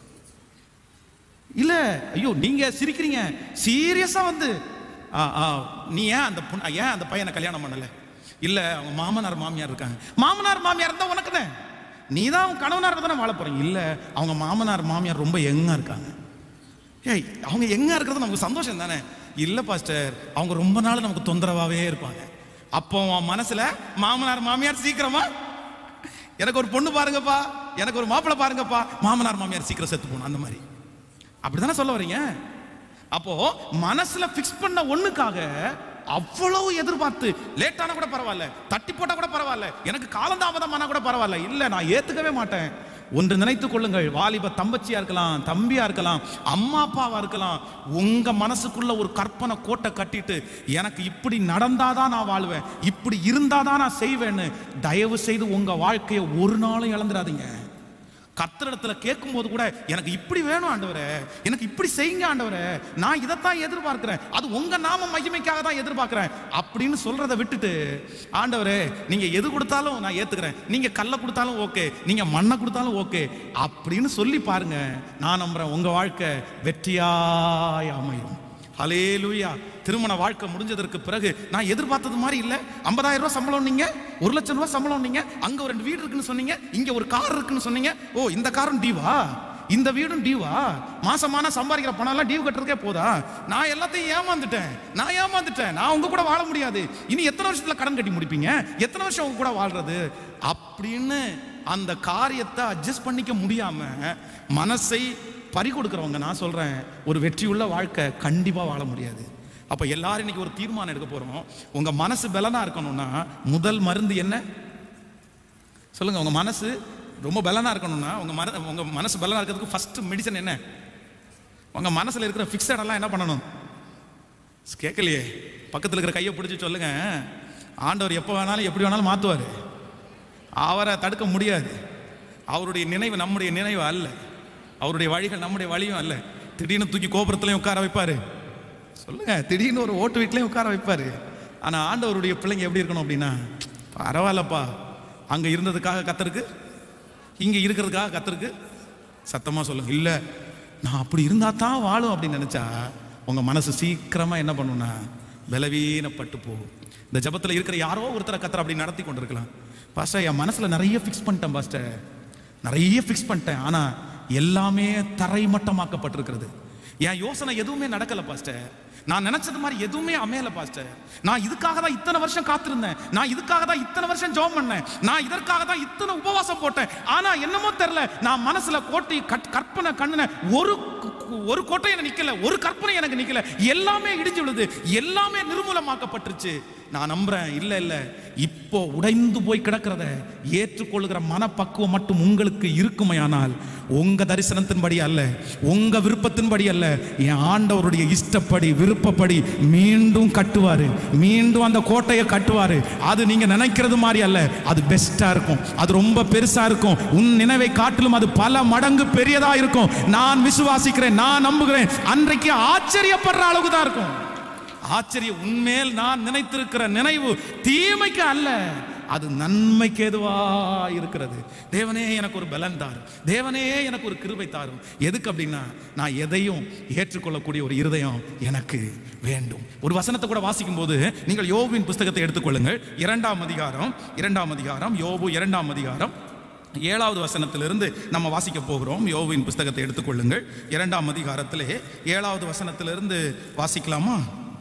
இல்ல ஐயோ நீங்க சிரிக்கிறீங்க சீரியஸா வந்து ஆ, ஆ, நீ ஏன் அந்த பொண்ணு ஏன் அந்த பையனை கல்யாணம் பண்ணல இல்ல அவங்க மாமனார் மாமியார் இருக்காங்க மாமனார் மாமியார் இருந்தா உனக்கு தான் நீ தான் உன் கணவனார் தானே வாழ போறீங்க இல்ல அவங்க மாமனார் மாமியார் ரொம்ப யங்கா இருக்காங்க ஏய் அவங்க எங்க இருக்கிறது நமக்கு சந்தோஷம் தானே இல்ல பாஸ்டர் அவங்க ரொம்ப நாள் நமக்கு தொந்தரவாவே இருப்பாங்க அப்போ உன் மனசுல மாமனார் மாமியார் சீக்கிரமா எனக்கு ஒரு பொண்ணு பாருங்கப்பா எனக்கு ஒரு மாப்பிள்ளை பாருங்கப்பா மாமனார் மாமியார் சீக்கிரம் செத்து போகணும் அந்த மாதிரி அப்படிதானே சொல்ல வரீங்க அப்போ மனசுல ஃபிக்ஸ் பண்ண ஒண்ணுக்காக அவ்வளவு எதிர்பார்த்து லேட்டான கூட பரவாயில்ல தட்டி போட்டா கூட பரவாயில்ல எனக்கு காலந்தாமதமானா கூட பரவாயில்ல இல்ல நான் ஏத்துக்கவே மாட்டேன் ஒன்று நினைத்துக் கொள்ளுங்கள் வாலிப தம்பச்சியா இருக்கலாம் தம்பியா இருக்கலாம் அம்மா அப்பாவா இருக்கலாம் உங்க மனசுக்குள்ள ஒரு கற்பனை கோட்டை கட்டிட்டு எனக்கு இப்படி நடந்தாதான் நான் வாழ்வேன் இப்படி இருந்தாதான் நான் செய்வேன்னு தயவு செய்து உங்க வாழ்க்கையை ஒரு நாளும் இழந்துடாதீங்க கத்திரிடத்துல கேட்கும் போது கூட எனக்கு இப்படி வேணும் ஆண்டவரே எனக்கு இப்படி செய்யுங்க ஆண்டவரே நான் இதைத்தான் எதிர்பார்க்கிறேன் அது உங்க நாம மகிமைக்காக தான் எதிர்பார்க்கிறேன் அப்படின்னு சொல்றதை விட்டுட்டு ஆண்டவரே நீங்க எது கொடுத்தாலும் நான் ஏத்துக்கிறேன் நீங்க கல்லை கொடுத்தாலும் ஓகே நீங்க மண்ணை கொடுத்தாலும் ஓகே அப்படின்னு சொல்லி பாருங்க நான் நம்புறேன் உங்க வாழ்க்கை வெற்றியாய் அமையும் ஹலேலூயா திருமண வாழ்க்கை முடிஞ்சதற்கு பிறகு நான் எதிர்பார்த்தது மாதிரி இல்லை ஐம்பதாயிரம் ரூபாய் சம்பளம் நீங்க ஒரு லட்சம் ரூபாய் சம்பளம் நீங்க அங்க ஒரு ரெண்டு வீடு இருக்குன்னு சொன்னீங்க இங்க ஒரு கார் இருக்குன்னு சொன்னீங்க ஓ இந்த காரும் டீவா இந்த வீடும் டியூவா மாசமான சம்பாதிக்கிற பணம் எல்லாம் டியூ கட்டுறதுக்கே போதா நான் எல்லாத்தையும் ஏமாந்துட்டேன் நான் ஏமாந்துட்டேன் நான் உங்க கூட வாழ முடியாது இனி எத்தனை வருஷத்துல கடன் கட்டி முடிப்பீங்க எத்தனை வருஷம் உங்க கூட வாழ்றது அப்படின்னு அந்த காரியத்தை அட்ஜஸ்ட் பண்ணிக்க முடியாம மனசை பறி கொடுக்குறவங்க நான் சொல்றேன் ஒரு வெற்றியுள்ள வாழ்க்கை கண்டிப்பா வாழ முடியாது அப்ப எல்லாரும் இன்னைக்கு ஒரு தீர்மானம் எடுக்க போறோம் உங்க மனசு பலனா இருக்கணும்னா முதல் மருந்து என்ன சொல்லுங்க உங்க மனசு ரொம்ப பலனா இருக்கணும்னா உங்க மன உங்க மனசு பலனா இருக்கிறதுக்கு ஃபர்ஸ்ட் மெடிசன் என்ன உங்க மனசுல இருக்கிற ஃபிக்ஸட் எல்லாம் என்ன பண்ணணும் கேட்கலையே பக்கத்துல இருக்கிற கையை பிடிச்சி சொல்லுங்க ஆண்டவர் எப்போ வேணாலும் எப்படி வேணாலும் மாத்துவாரு அவரை தடுக்க முடியாது அவருடைய நினைவு நம்முடைய நினைவு அல்ல அவருடைய வழிகள் நம்முடைய வழியும் அல்ல திடீர்னு தூக்கி கோபுரத்துலயும் உட்கார வைப்பாரு சொல்லுங்க திடீர்னு ஒரு ஓட்டு வீட்லயும் உட்கார வைப்பாரு ஆனா ஆண்டவருடைய பிள்ளைங்க எப்படி இருக்கணும் அப்படின்னா பரவாயில்லப்பா அங்க இருந்ததுக்காக கத்தருக்கு இங்க இருக்கிறதுக்காக கத்தருக்கு சத்தமா சொல்லுங்க இல்ல நான் அப்படி இருந்தா தான் வாழும் அப்படின்னு நினைச்சா உங்க மனசு சீக்கிரமா என்ன பண்ணும்னா பலவீனப்பட்டு போகும் இந்த ஜபத்துல இருக்கிற யாரோ ஒருத்தரை கத்தர் அப்படி நடத்தி கொண்டிருக்கலாம் பாஸ்டர் என் மனசுல நிறைய ஃபிக்ஸ் பண்ணிட்டேன் பாஸ்டர் நிறைய ஃபிக்ஸ் பண்ணிட்டேன் ஆனா எல்லாமே தரைமட்டமாக்கப்பட்டிருக்கிறது என் யோசனை எதுவுமே நடக்கல பாஸ்டர் நான் நினைச்சது மாதிரி எதுவுமே அமையல பாஸ்டர் நான் இதுக்காக தான் இத்தனை வருஷம் காத்திருந்தேன் நான் இதுக்காக தான் இத்தனை வருஷம் ஜெபம் பண்ணேன் நான் இதற்காக தான் இத்தனை உபவாசம் போட்டேன் ஆனா என்னமோ தெரியல நான் மனசுல கோட்டை கட்- கற்பனை கண்ணுன ஒரு கு- கு- ஒரு கோட்டை எனக்கு நிக்கல ஒரு கற்பனை எனக்கு நிக்கல எல்லாமே இடிஞ்சு விழுது எல்லாமே நிர்மூலமாக்கப்பட்டுருச்சு நான் நம்புறேன் இல்ல இல்ல இப்போ உடைந்து போய் கிடக்கிறத ஏற்றுக்கொள்கிற மனப்பக்குவம் மட்டும் உங்களுக்கு இருக்குமையானால் உங்க தரிசனத்தின்படி அல்ல உங்க விருப்பத்தின்படி அல்ல என் ஆண்டவருடைய இஷ்டப்படி விருப்பப்படி மீண்டும் கட்டுவாரு மீண்டும் அந்த கோட்டையை கட்டுவாரு அது நீங்க நினைக்கிறது மாதிரி அல்ல அது பெஸ்டா இருக்கும் அது ரொம்ப பெருசா இருக்கும் உன் நினைவை காட்டிலும் அது பல மடங்கு பெரியதா இருக்கும் நான் விசுவாசிக்கிறேன் நான் நம்புகிறேன் அன்றைக்கு ஆச்சரியப்படுற அளவுக்கு தான் இருக்கும் ஆச்சரிய உண்மையில் நான் நினைத்திருக்கிற நினைவு தீமைக்கு அல்ல அது நன்மைக்கு எதுவா இருக்கிறது தேவனே எனக்கு ஒரு பலன் தாரும் தேவனே எனக்கு ஒரு கிருபை தாரும் எதுக்கு அப்படின்னா நான் எதையும் ஏற்றுக்கொள்ளக்கூடிய ஒரு இருதயம் எனக்கு வேண்டும் ஒரு வசனத்தை கூட வாசிக்கும் போது நீங்கள் யோபுவின் புஸ்தகத்தை எடுத்துக்கொள்ளுங்கள் இரண்டாம் அதிகாரம் இரண்டாம் அதிகாரம் யோபு இரண்டாம் அதிகாரம் ஏழாவது வசனத்திலிருந்து நம்ம வாசிக்க போகிறோம் யோவின் புஸ்தகத்தை எடுத்துக்கொள்ளுங்கள் இரண்டாம் அதிகாரத்திலே ஏழாவது வசனத்திலிருந்து வாசிக்கலாமா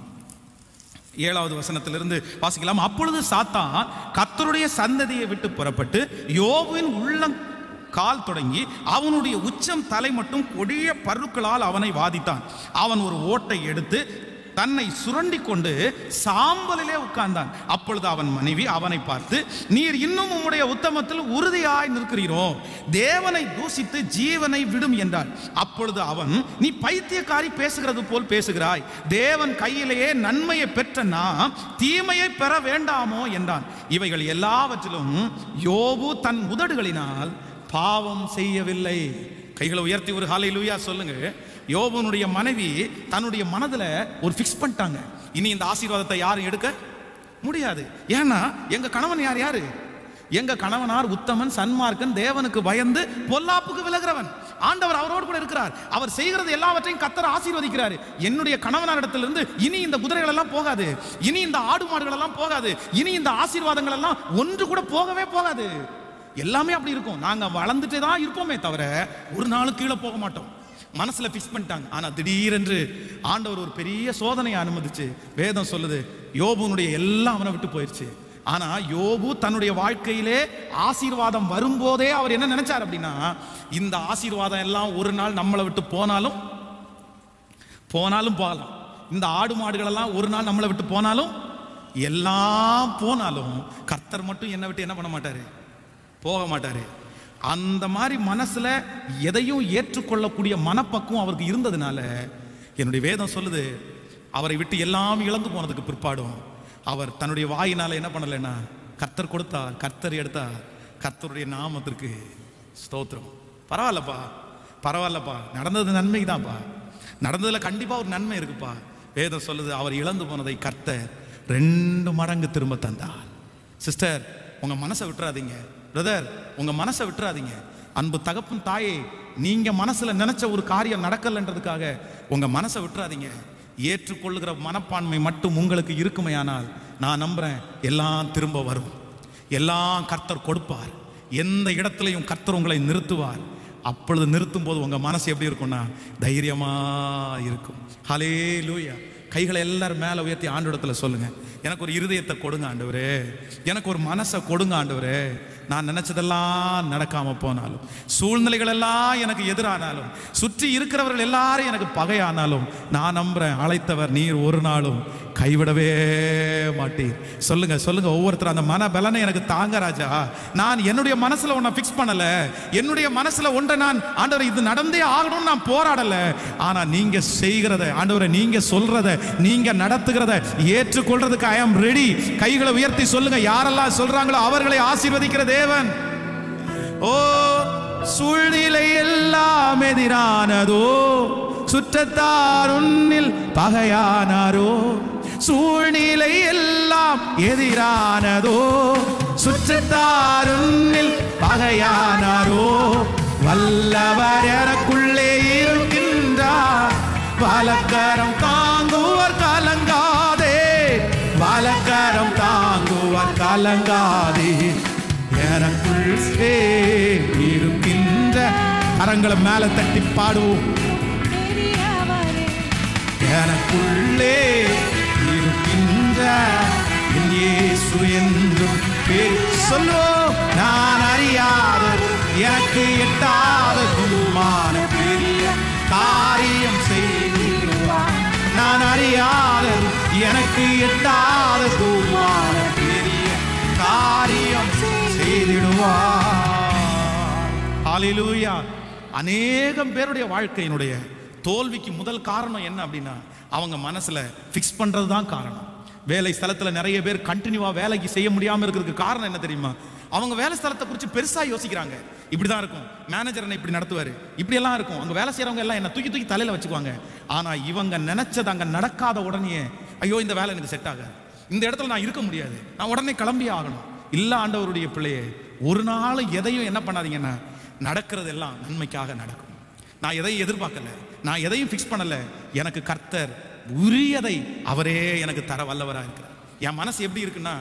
ஏழாவது வசனத்திலிருந்து வாசிக்கலாம் அப்பொழுது சாத்தான் கர்த்தருடைய சந்ததியை விட்டு புறப்பட்டு யோவின் உள்ளம் கால் தொடங்கி அவனுடைய உச்சம் தலை மட்டும் கொடிய பருக்களால் அவனை வாதித்தான் அவன் ஒரு ஓட்டை எடுத்து தன்னை சுரண்டி கொண்டு சாம்பலிலே உட்கார்ந்தான் அப்பொழுது அவன் மனைவி அவனை பார்த்து நீர் இன்னும் உம்முடைய உத்தமத்தில் உறுதியாய் நிற்கிறீரோ தேவனை தூசித்து ஜீவனை விடும் என்றார் அப்பொழுது அவன் நீ பைத்தியக்காரி பேசுகிறது போல் பேசுகிறாய் தேவன் கையிலேயே நன்மையை பெற்ற நாம் தீமையை பெற வேண்டாமோ என்றான் இவைகள் எல்லாவற்றிலும் யோபு தன் உதடுகளினால் பாவம் செய்யவில்லை கைகளை உயர்த்தி ஒரு ஹாலை லூயா சொல்லுங்க யோபனுடைய மனைவி தன்னுடைய மனதுல ஒரு ஃபிக்ஸ் பண்ணிட்டாங்க இனி இந்த ஆசீர்வாதத்தை யாரும் எடுக்க முடியாது ஏன்னா எங்க கணவன் யார் யாரு எங்க கணவனார் உத்தமன் சன்மார்க்கன் தேவனுக்கு பயந்து பொல்லாப்புக்கு விலகிறவன் ஆண்டவர் அவரோடு கூட இருக்கிறார் அவர் செய்கிறது எல்லாவற்றையும் கத்தர் ஆசீர்வதிக்கிறார் என்னுடைய கணவனார் இடத்திலிருந்து இனி இந்த குதிரைகள் எல்லாம் போகாது இனி இந்த ஆடு மாடுகள் எல்லாம் போகாது இனி இந்த ஆசீர்வாதங்கள் எல்லாம் ஒன்று கூட போகவே போகாது எல்லாமே அப்படி இருக்கும் நாங்க வளர்ந்துட்டே தான் இருப்போமே தவிர ஒரு நாள் கீழே போக மாட்டோம் மனசுல ஃபிக்ஸ் பண்ணிட்டாங்க ஆனா திடீரென்று ஆண்டவர் ஒரு பெரிய சோதனையை அனுமதிச்சு வேதம் சொல்லுது யோபுனுடைய எல்லாம் அவனை விட்டு போயிடுச்சு ஆனா யோபு தன்னுடைய வாழ்க்கையிலே ஆசீர்வாதம் வரும்போதே அவர் என்ன நினைச்சார் அப்படின்னா இந்த ஆசீர்வாதம் எல்லாம் ஒரு நாள் நம்மளை விட்டு போனாலும் போனாலும் போகலாம் இந்த ஆடு மாடுகள் எல்லாம் ஒரு நாள் நம்மளை விட்டு போனாலும் எல்லாம் போனாலும் கர்த்தர் மட்டும் என்னை விட்டு என்ன பண்ண மாட்டாரு போக மாட்டாரு அந்த மாதிரி மனசுல எதையும் ஏற்றுக்கொள்ளக்கூடிய மனப்பக்குவம் அவருக்கு இருந்ததுனால என்னுடைய வேதம் சொல்லுது அவரை விட்டு எல்லாம் இழந்து போனதுக்கு பிற்பாடும் அவர் தன்னுடைய வாயினால என்ன பண்ணலைன்னா கர்த்தர் கொடுத்தார் கர்த்தர் எடுத்தார் கர்த்தருடைய நாமத்திற்கு ஸ்தோத்திரம் பரவாயில்லப்பா பரவாயில்லப்பா நடந்தது நன்மை தான்ப்பா நடந்ததுல கண்டிப்பா ஒரு நன்மை இருக்குப்பா வேதம் சொல்லுது அவர் இழந்து போனதை கர்த்தர் ரெண்டு மடங்கு திரும்ப தந்தார் சிஸ்டர் உங்க மனசை விட்டுறாதீங்க பிரதர் உங்க மனசை விட்டுறாதீங்க அன்பு தகப்பன் தாயே நீங்க மனசுல நினைச்ச ஒரு காரியம் நடக்கலன்றதுக்காக உங்க மனசை விட்டுறாதீங்க ஏற்றுக்கொள்ளுகிற மனப்பான்மை மட்டும் உங்களுக்கு இருக்குமையானால் நான் நம்புறேன் எல்லாம் திரும்ப வரும் எல்லாம் கர்த்தர் கொடுப்பார் எந்த இடத்துலையும் கர்த்தர் உங்களை நிறுத்துவார் அப்பொழுது நிறுத்தும் போது உங்க மனசு எப்படி இருக்கும்னா தைரியமா இருக்கும் ஹலே லூயா கைகளை எல்லாரும் மேலே உயர்த்தி ஆண்டோடத்துல சொல்லுங்க எனக்கு ஒரு இருதயத்தை கொடுங்க ஆண்டவரே எனக்கு ஒரு மனசை கொடுங்க ஆண்டவரே நான் நினைச்சதெல்லாம் நடக்காம போனாலும் சூழ்நிலைகள் எல்லாம் எனக்கு எதிரானாலும் சுற்றி இருக்கிறவர்கள் எல்லாரும் எனக்கு பகையானாலும் நான் நம்புறேன் அழைத்தவர் நீர் ஒரு நாளும் கைவிடவே மாட்டீர் சொல்லுங்க சொல்லுங்க ஒவ்வொருத்தரும் அந்த மன பலனை எனக்கு தாங்க ராஜா நான் என்னுடைய மனசுல ஒன்றை ஃபிக்ஸ் பண்ணல என்னுடைய மனசுல ஒன்றை நான் ஆண்டவர் இது நடந்தே ஆகணும்னு நான் போராடல ஆனா நீங்க செய்கிறத ஆண்டவரை நீங்க சொல்றத நீங்க நடத்துகிறத ஏற்றுக்கொள்றதுக்கு ஐ ஆம் ரெடி கைகளை உயர்த்தி சொல்லுங்க யாரெல்லாம் சொல்றாங்களோ அவர்களை ஆசீர்வதிக்கிற தேவன் ஓ சூழ்நிலை எல்லாம் எதிரானதோ சுற்றத்தார் உன்னில் பகையானாரோ சூழ்நிலை எல்லாம் எதிரானதோ சுற்றத்தார் உன்னில் பகையானாரோ வல்லவர் எனக்குள்ளே இருக்கின்றார் வலக்கரம் தாங்குவர் கலங்காதே வலக்கரம் தாங்குவர் கலங்காதே எனக்குள்ளே இருக்கின்ற கரங்களை மேல தட்டி பாடுவோம் எனக்குள்ளே இருக்கின்ற என் இயேசு என்றும் பேர் சொல்லுவோம் நான் அறியாத எனக்கு எட்டாத குருமான பெரிய காரியம் செய்திடுவார் நான் அறியாத எனக்கு எட்டாத குருமான பெரிய காரியம் செய்திடுவார் ஹalleluya அநேகம் பேருடைய வாழ்க்கையினுடைய தோல்விக்கு முதல் காரணம் என்ன அப்படின்னா அவங்க மனசுல ஃபிக்ஸ் பண்றது தான் காரணம் வேலை ஸ்தலத்துல நிறைய பேர் கண்டினியூவா வேலைக்கு செய்ய முடியாம இருக்கிறதுக்கு காரணம் என்ன தெரியுமா அவங்க வேலை ஸ்தலத்தை குறித்து பெருசா யோசிக்கிறாங்க இப்படிதான் இருக்கும் மேனேஜர் என்ன இப்படி நடத்துவாரு இப்படி எல்லாம் இருக்கும் அங்க வேலை செய்யறவங்க எல்லாம் என்ன தூக்கி தூக்கி தலையில வச்சுக்குவாங்க ஆனா இவங்க நினைச்சது அங்க நடக்காத உடனே ஐயோ இந்த வேலை எனக்கு செட் ஆகாது இந்த இடத்துல நான் இருக்க முடியாது நான் உடனே கிளம்பி ஆகணும் இல்ல ஆண்டவருடைய பிள்ளையே ஒரு நாள் எதையும் என்ன பண்ணாதீங்கன்னா நடக்கிறது எல்லாம் நன்மைக்காக நடக்கும் நான் எதையும் எதிர்பார்க்கல நான் எதையும் ஃபிக்ஸ் பண்ணல எனக்கு கர்த்தர் உரியதை அவரே எனக்கு தர வல்லவரா இருக்கிறார் என் மனசு எப்படி இருக்குன்னா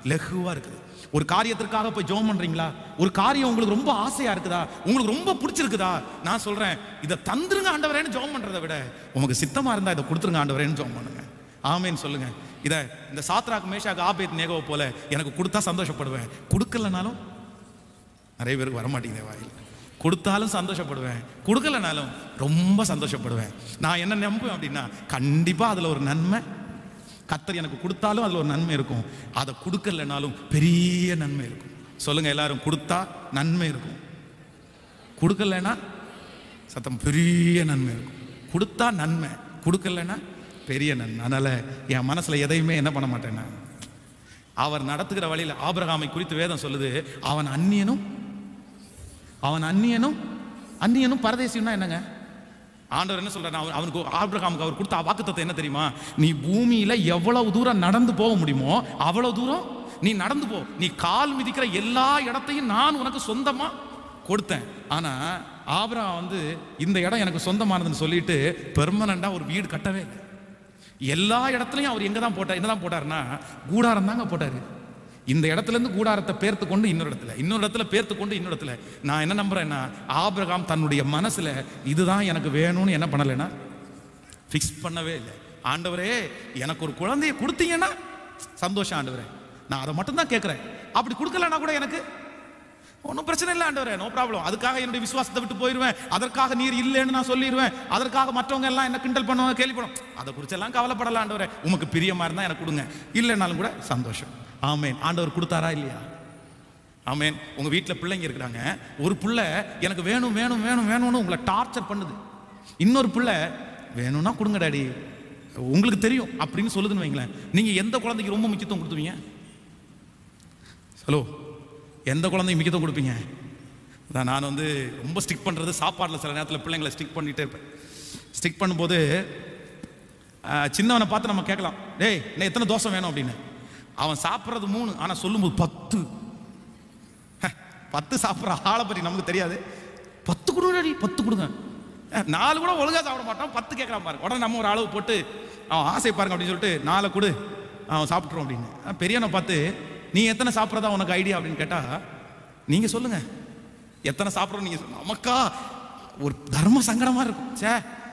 லெகுவா இருக்குது ஒரு காரியத்திற்காக போய் ஜெபம் பண்றீங்களா ஒரு காரியம் உங்களுக்கு ரொம்ப ஆசையா இருக்குதா உங்களுக்கு ரொம்ப பிடிச்சிருக்குதா நான் சொல்றேன் இதை தந்துருங்க ஆண்டவரேன்னு ஜெபம் பண்றதை விட உங்களுக்கு சித்தமா இருந்தா இதை கொடுத்துருங்க ஆண்டவரேன்னு ஜெபம் பண்ணுங்க ஆமேன்னு சொல்லுங்க இதை இந்த சாத்ராக் மேஷாக் ஆபேத் நேகோ போல எனக்கு கொடுத்தா சந்தோஷப்படுவேன் கொடுக்கலனாலும் நிறைய பேருக்கு வரமாட்டேங்குது வாயில் கொடுத்தாலும் சந்தோஷப்படுவேன் கொடுக்கலனாலும் ரொம்ப சந்தோஷப்படுவேன் நான் என்ன நம்புவேன் அப்படின்னா கண்டிப்பாக அதில் ஒரு நன்மை கத்தர் எனக்கு கொடுத்தாலும் அதில் ஒரு நன்மை இருக்கும் அதை கொடுக்கலனாலும் பெரிய நன்மை இருக்கும் சொல்லுங்க எல்லாரும் கொடுத்தா நன்மை இருக்கும் கொடுக்கலனா சத்தம் பெரிய நன்மை இருக்கும் கொடுத்தா நன்மை கொடுக்கலனா பெரிய நன்மை அதனால என் மனசுல எதையுமே என்ன பண்ண மாட்டேன் நான் அவர் நடத்துகிற வழியில் ஆபிரகாமை குறித்து வேதம் சொல்லுது அவன் அந்நியனும் அவன் அந்நியனும் அந்நியனும் பரதேசியம்னா என்னங்க ஆண்டவர் என்ன சொல்றாரு அவன் அவனுக்கு ஆபிரகாமுக்கு அவர் கொடுத்த வாக்குத்தத்தம் என்ன தெரியுமா நீ பூமியில எவ்வளவு தூரம் நடந்து போக முடியுமோ அவ்வளவு தூரம் நீ நடந்து போ நீ கால் மிதிக்கிற எல்லா இடத்தையும் நான் உனக்கு சொந்தமா கொடுத்தேன் ஆனா ஆபிரகாம் வந்து இந்த இடம் எனக்கு சொந்தமானதுன்னு சொல்லிட்டு பெர்மனண்டா ஒரு வீடு கட்டவே இல்லை எல்லா இடத்துலையும் அவர் எங்க தான் போட்டார் என்னதான் போட்டாருன்னா கூடாரம் தாங்க போட்டாரு இந்த இடத்துல இருந்து கூடாரத்தை பேர்த்து கொண்டு இன்னொரு இடத்துல இன்னொரு இடத்துல பேர்த்து கொண்டு இன்னொரு இடத்துல நான் என்ன நம்புறேன்னா ஆபிரகாம் தன்னுடைய மனசுல இதுதான் எனக்கு வேணும்னு என்ன பண்ணலைன்னா ஃபிக்ஸ் பண்ணவே இல்லை ஆண்டவரே எனக்கு ஒரு குழந்தைய கொடுத்தீங்கன்னா சந்தோஷம் ஆண்டவரே நான் அதை மட்டும் தான் கேட்குறேன் அப்படி கொடுக்கலன்னா கூட எனக்கு ஒன்றும் பிரச்சனை இல்லை ஆண்டவரே நோ ப்ராப்ளம் அதுக்காக என்னுடைய விசுவாசத்தை விட்டு போயிடுவேன் அதற்காக நீர் இல்லைன்னு நான் சொல்லிடுவேன் அதற்காக மற்றவங்க எல்லாம் என்ன கிண்டல் பண்ணுவாங்க கேள்விப்படும் அதை குறிச்செல்லாம் கவலைப்படலாம் ஆண்டவரே உமக்கு பிரியமா இருந்தா எனக்கு கொடுங்க இல்லைனாலும் கூட சந்தோஷம் ஆமேன் ஆண்டவர் கொடுத்தாரா இல்லையா ஆமேன் உங்க வீட்டில் பிள்ளைங்க இருக்கிறாங்க ஒரு புள்ள எனக்கு வேணும் வேணும் வேணும் வேணும்னு உங்களை டார்ச்சர் பண்ணுது இன்னொரு புள்ள வேணும்னா கொடுங்க டாடி உங்களுக்கு தெரியும் அப்படின்னு சொல்லுதுன்னு வைங்களேன் நீங்க எந்த குழந்தைக்கு ரொம்ப முக்கியத்துவம் கொடுத்துவீங்க ஹலோ எந்த குழந்தைக்கு முக்கியத்துவம் கொடுப்பீங்க அதான் நான் வந்து ரொம்ப ஸ்டிக் பண்ணுறது சாப்பாட்டில் சில நேரத்தில் பிள்ளைங்களை ஸ்டிக் பண்ணிகிட்டே இருப்பேன் ஸ்டிக் பண்ணும்போது ஆஹ், சின்னவனை பார்த்து நம்ம கேட்கலாம் டேய் இன்னும் எத்தனை தோசை வேணும் அப்படின்னு அவன் சாப்பிட்றது மூணு ஆனால் சொல்லும்போது பத்து ஹ, பத்து சாப்பிட்ற ஆளை பற்றி நமக்கு தெரியாது பத்து கொடுங்கடி பத்து கொடுங்க அஹ், நாலு கூட ஒழுங்கா சாப்பிட மாட்டான் பத்து கேட்கலாம் பாருங்க உடனே நம்ம ஒரு அளவு போட்டு அவன் ஆசை பாருங்க அப்படின்னு சொல்லிட்டு நாலை கொடு அவன் சாப்பிட்றோம் அப்படின்னு அஹ், பெரியவனை பார்த்து நீ எத்தனை சாப்பிட்றதா உனக்கு ஐடியா அப்படின்னு கேட்டா நீங்க சொல்லுங்க எத்தனை சாப்பிட்றோம் நீங்க சொல்லுங்க. நமக்கா ஒரு தர்ம சங்கடமா இருக்கும் சே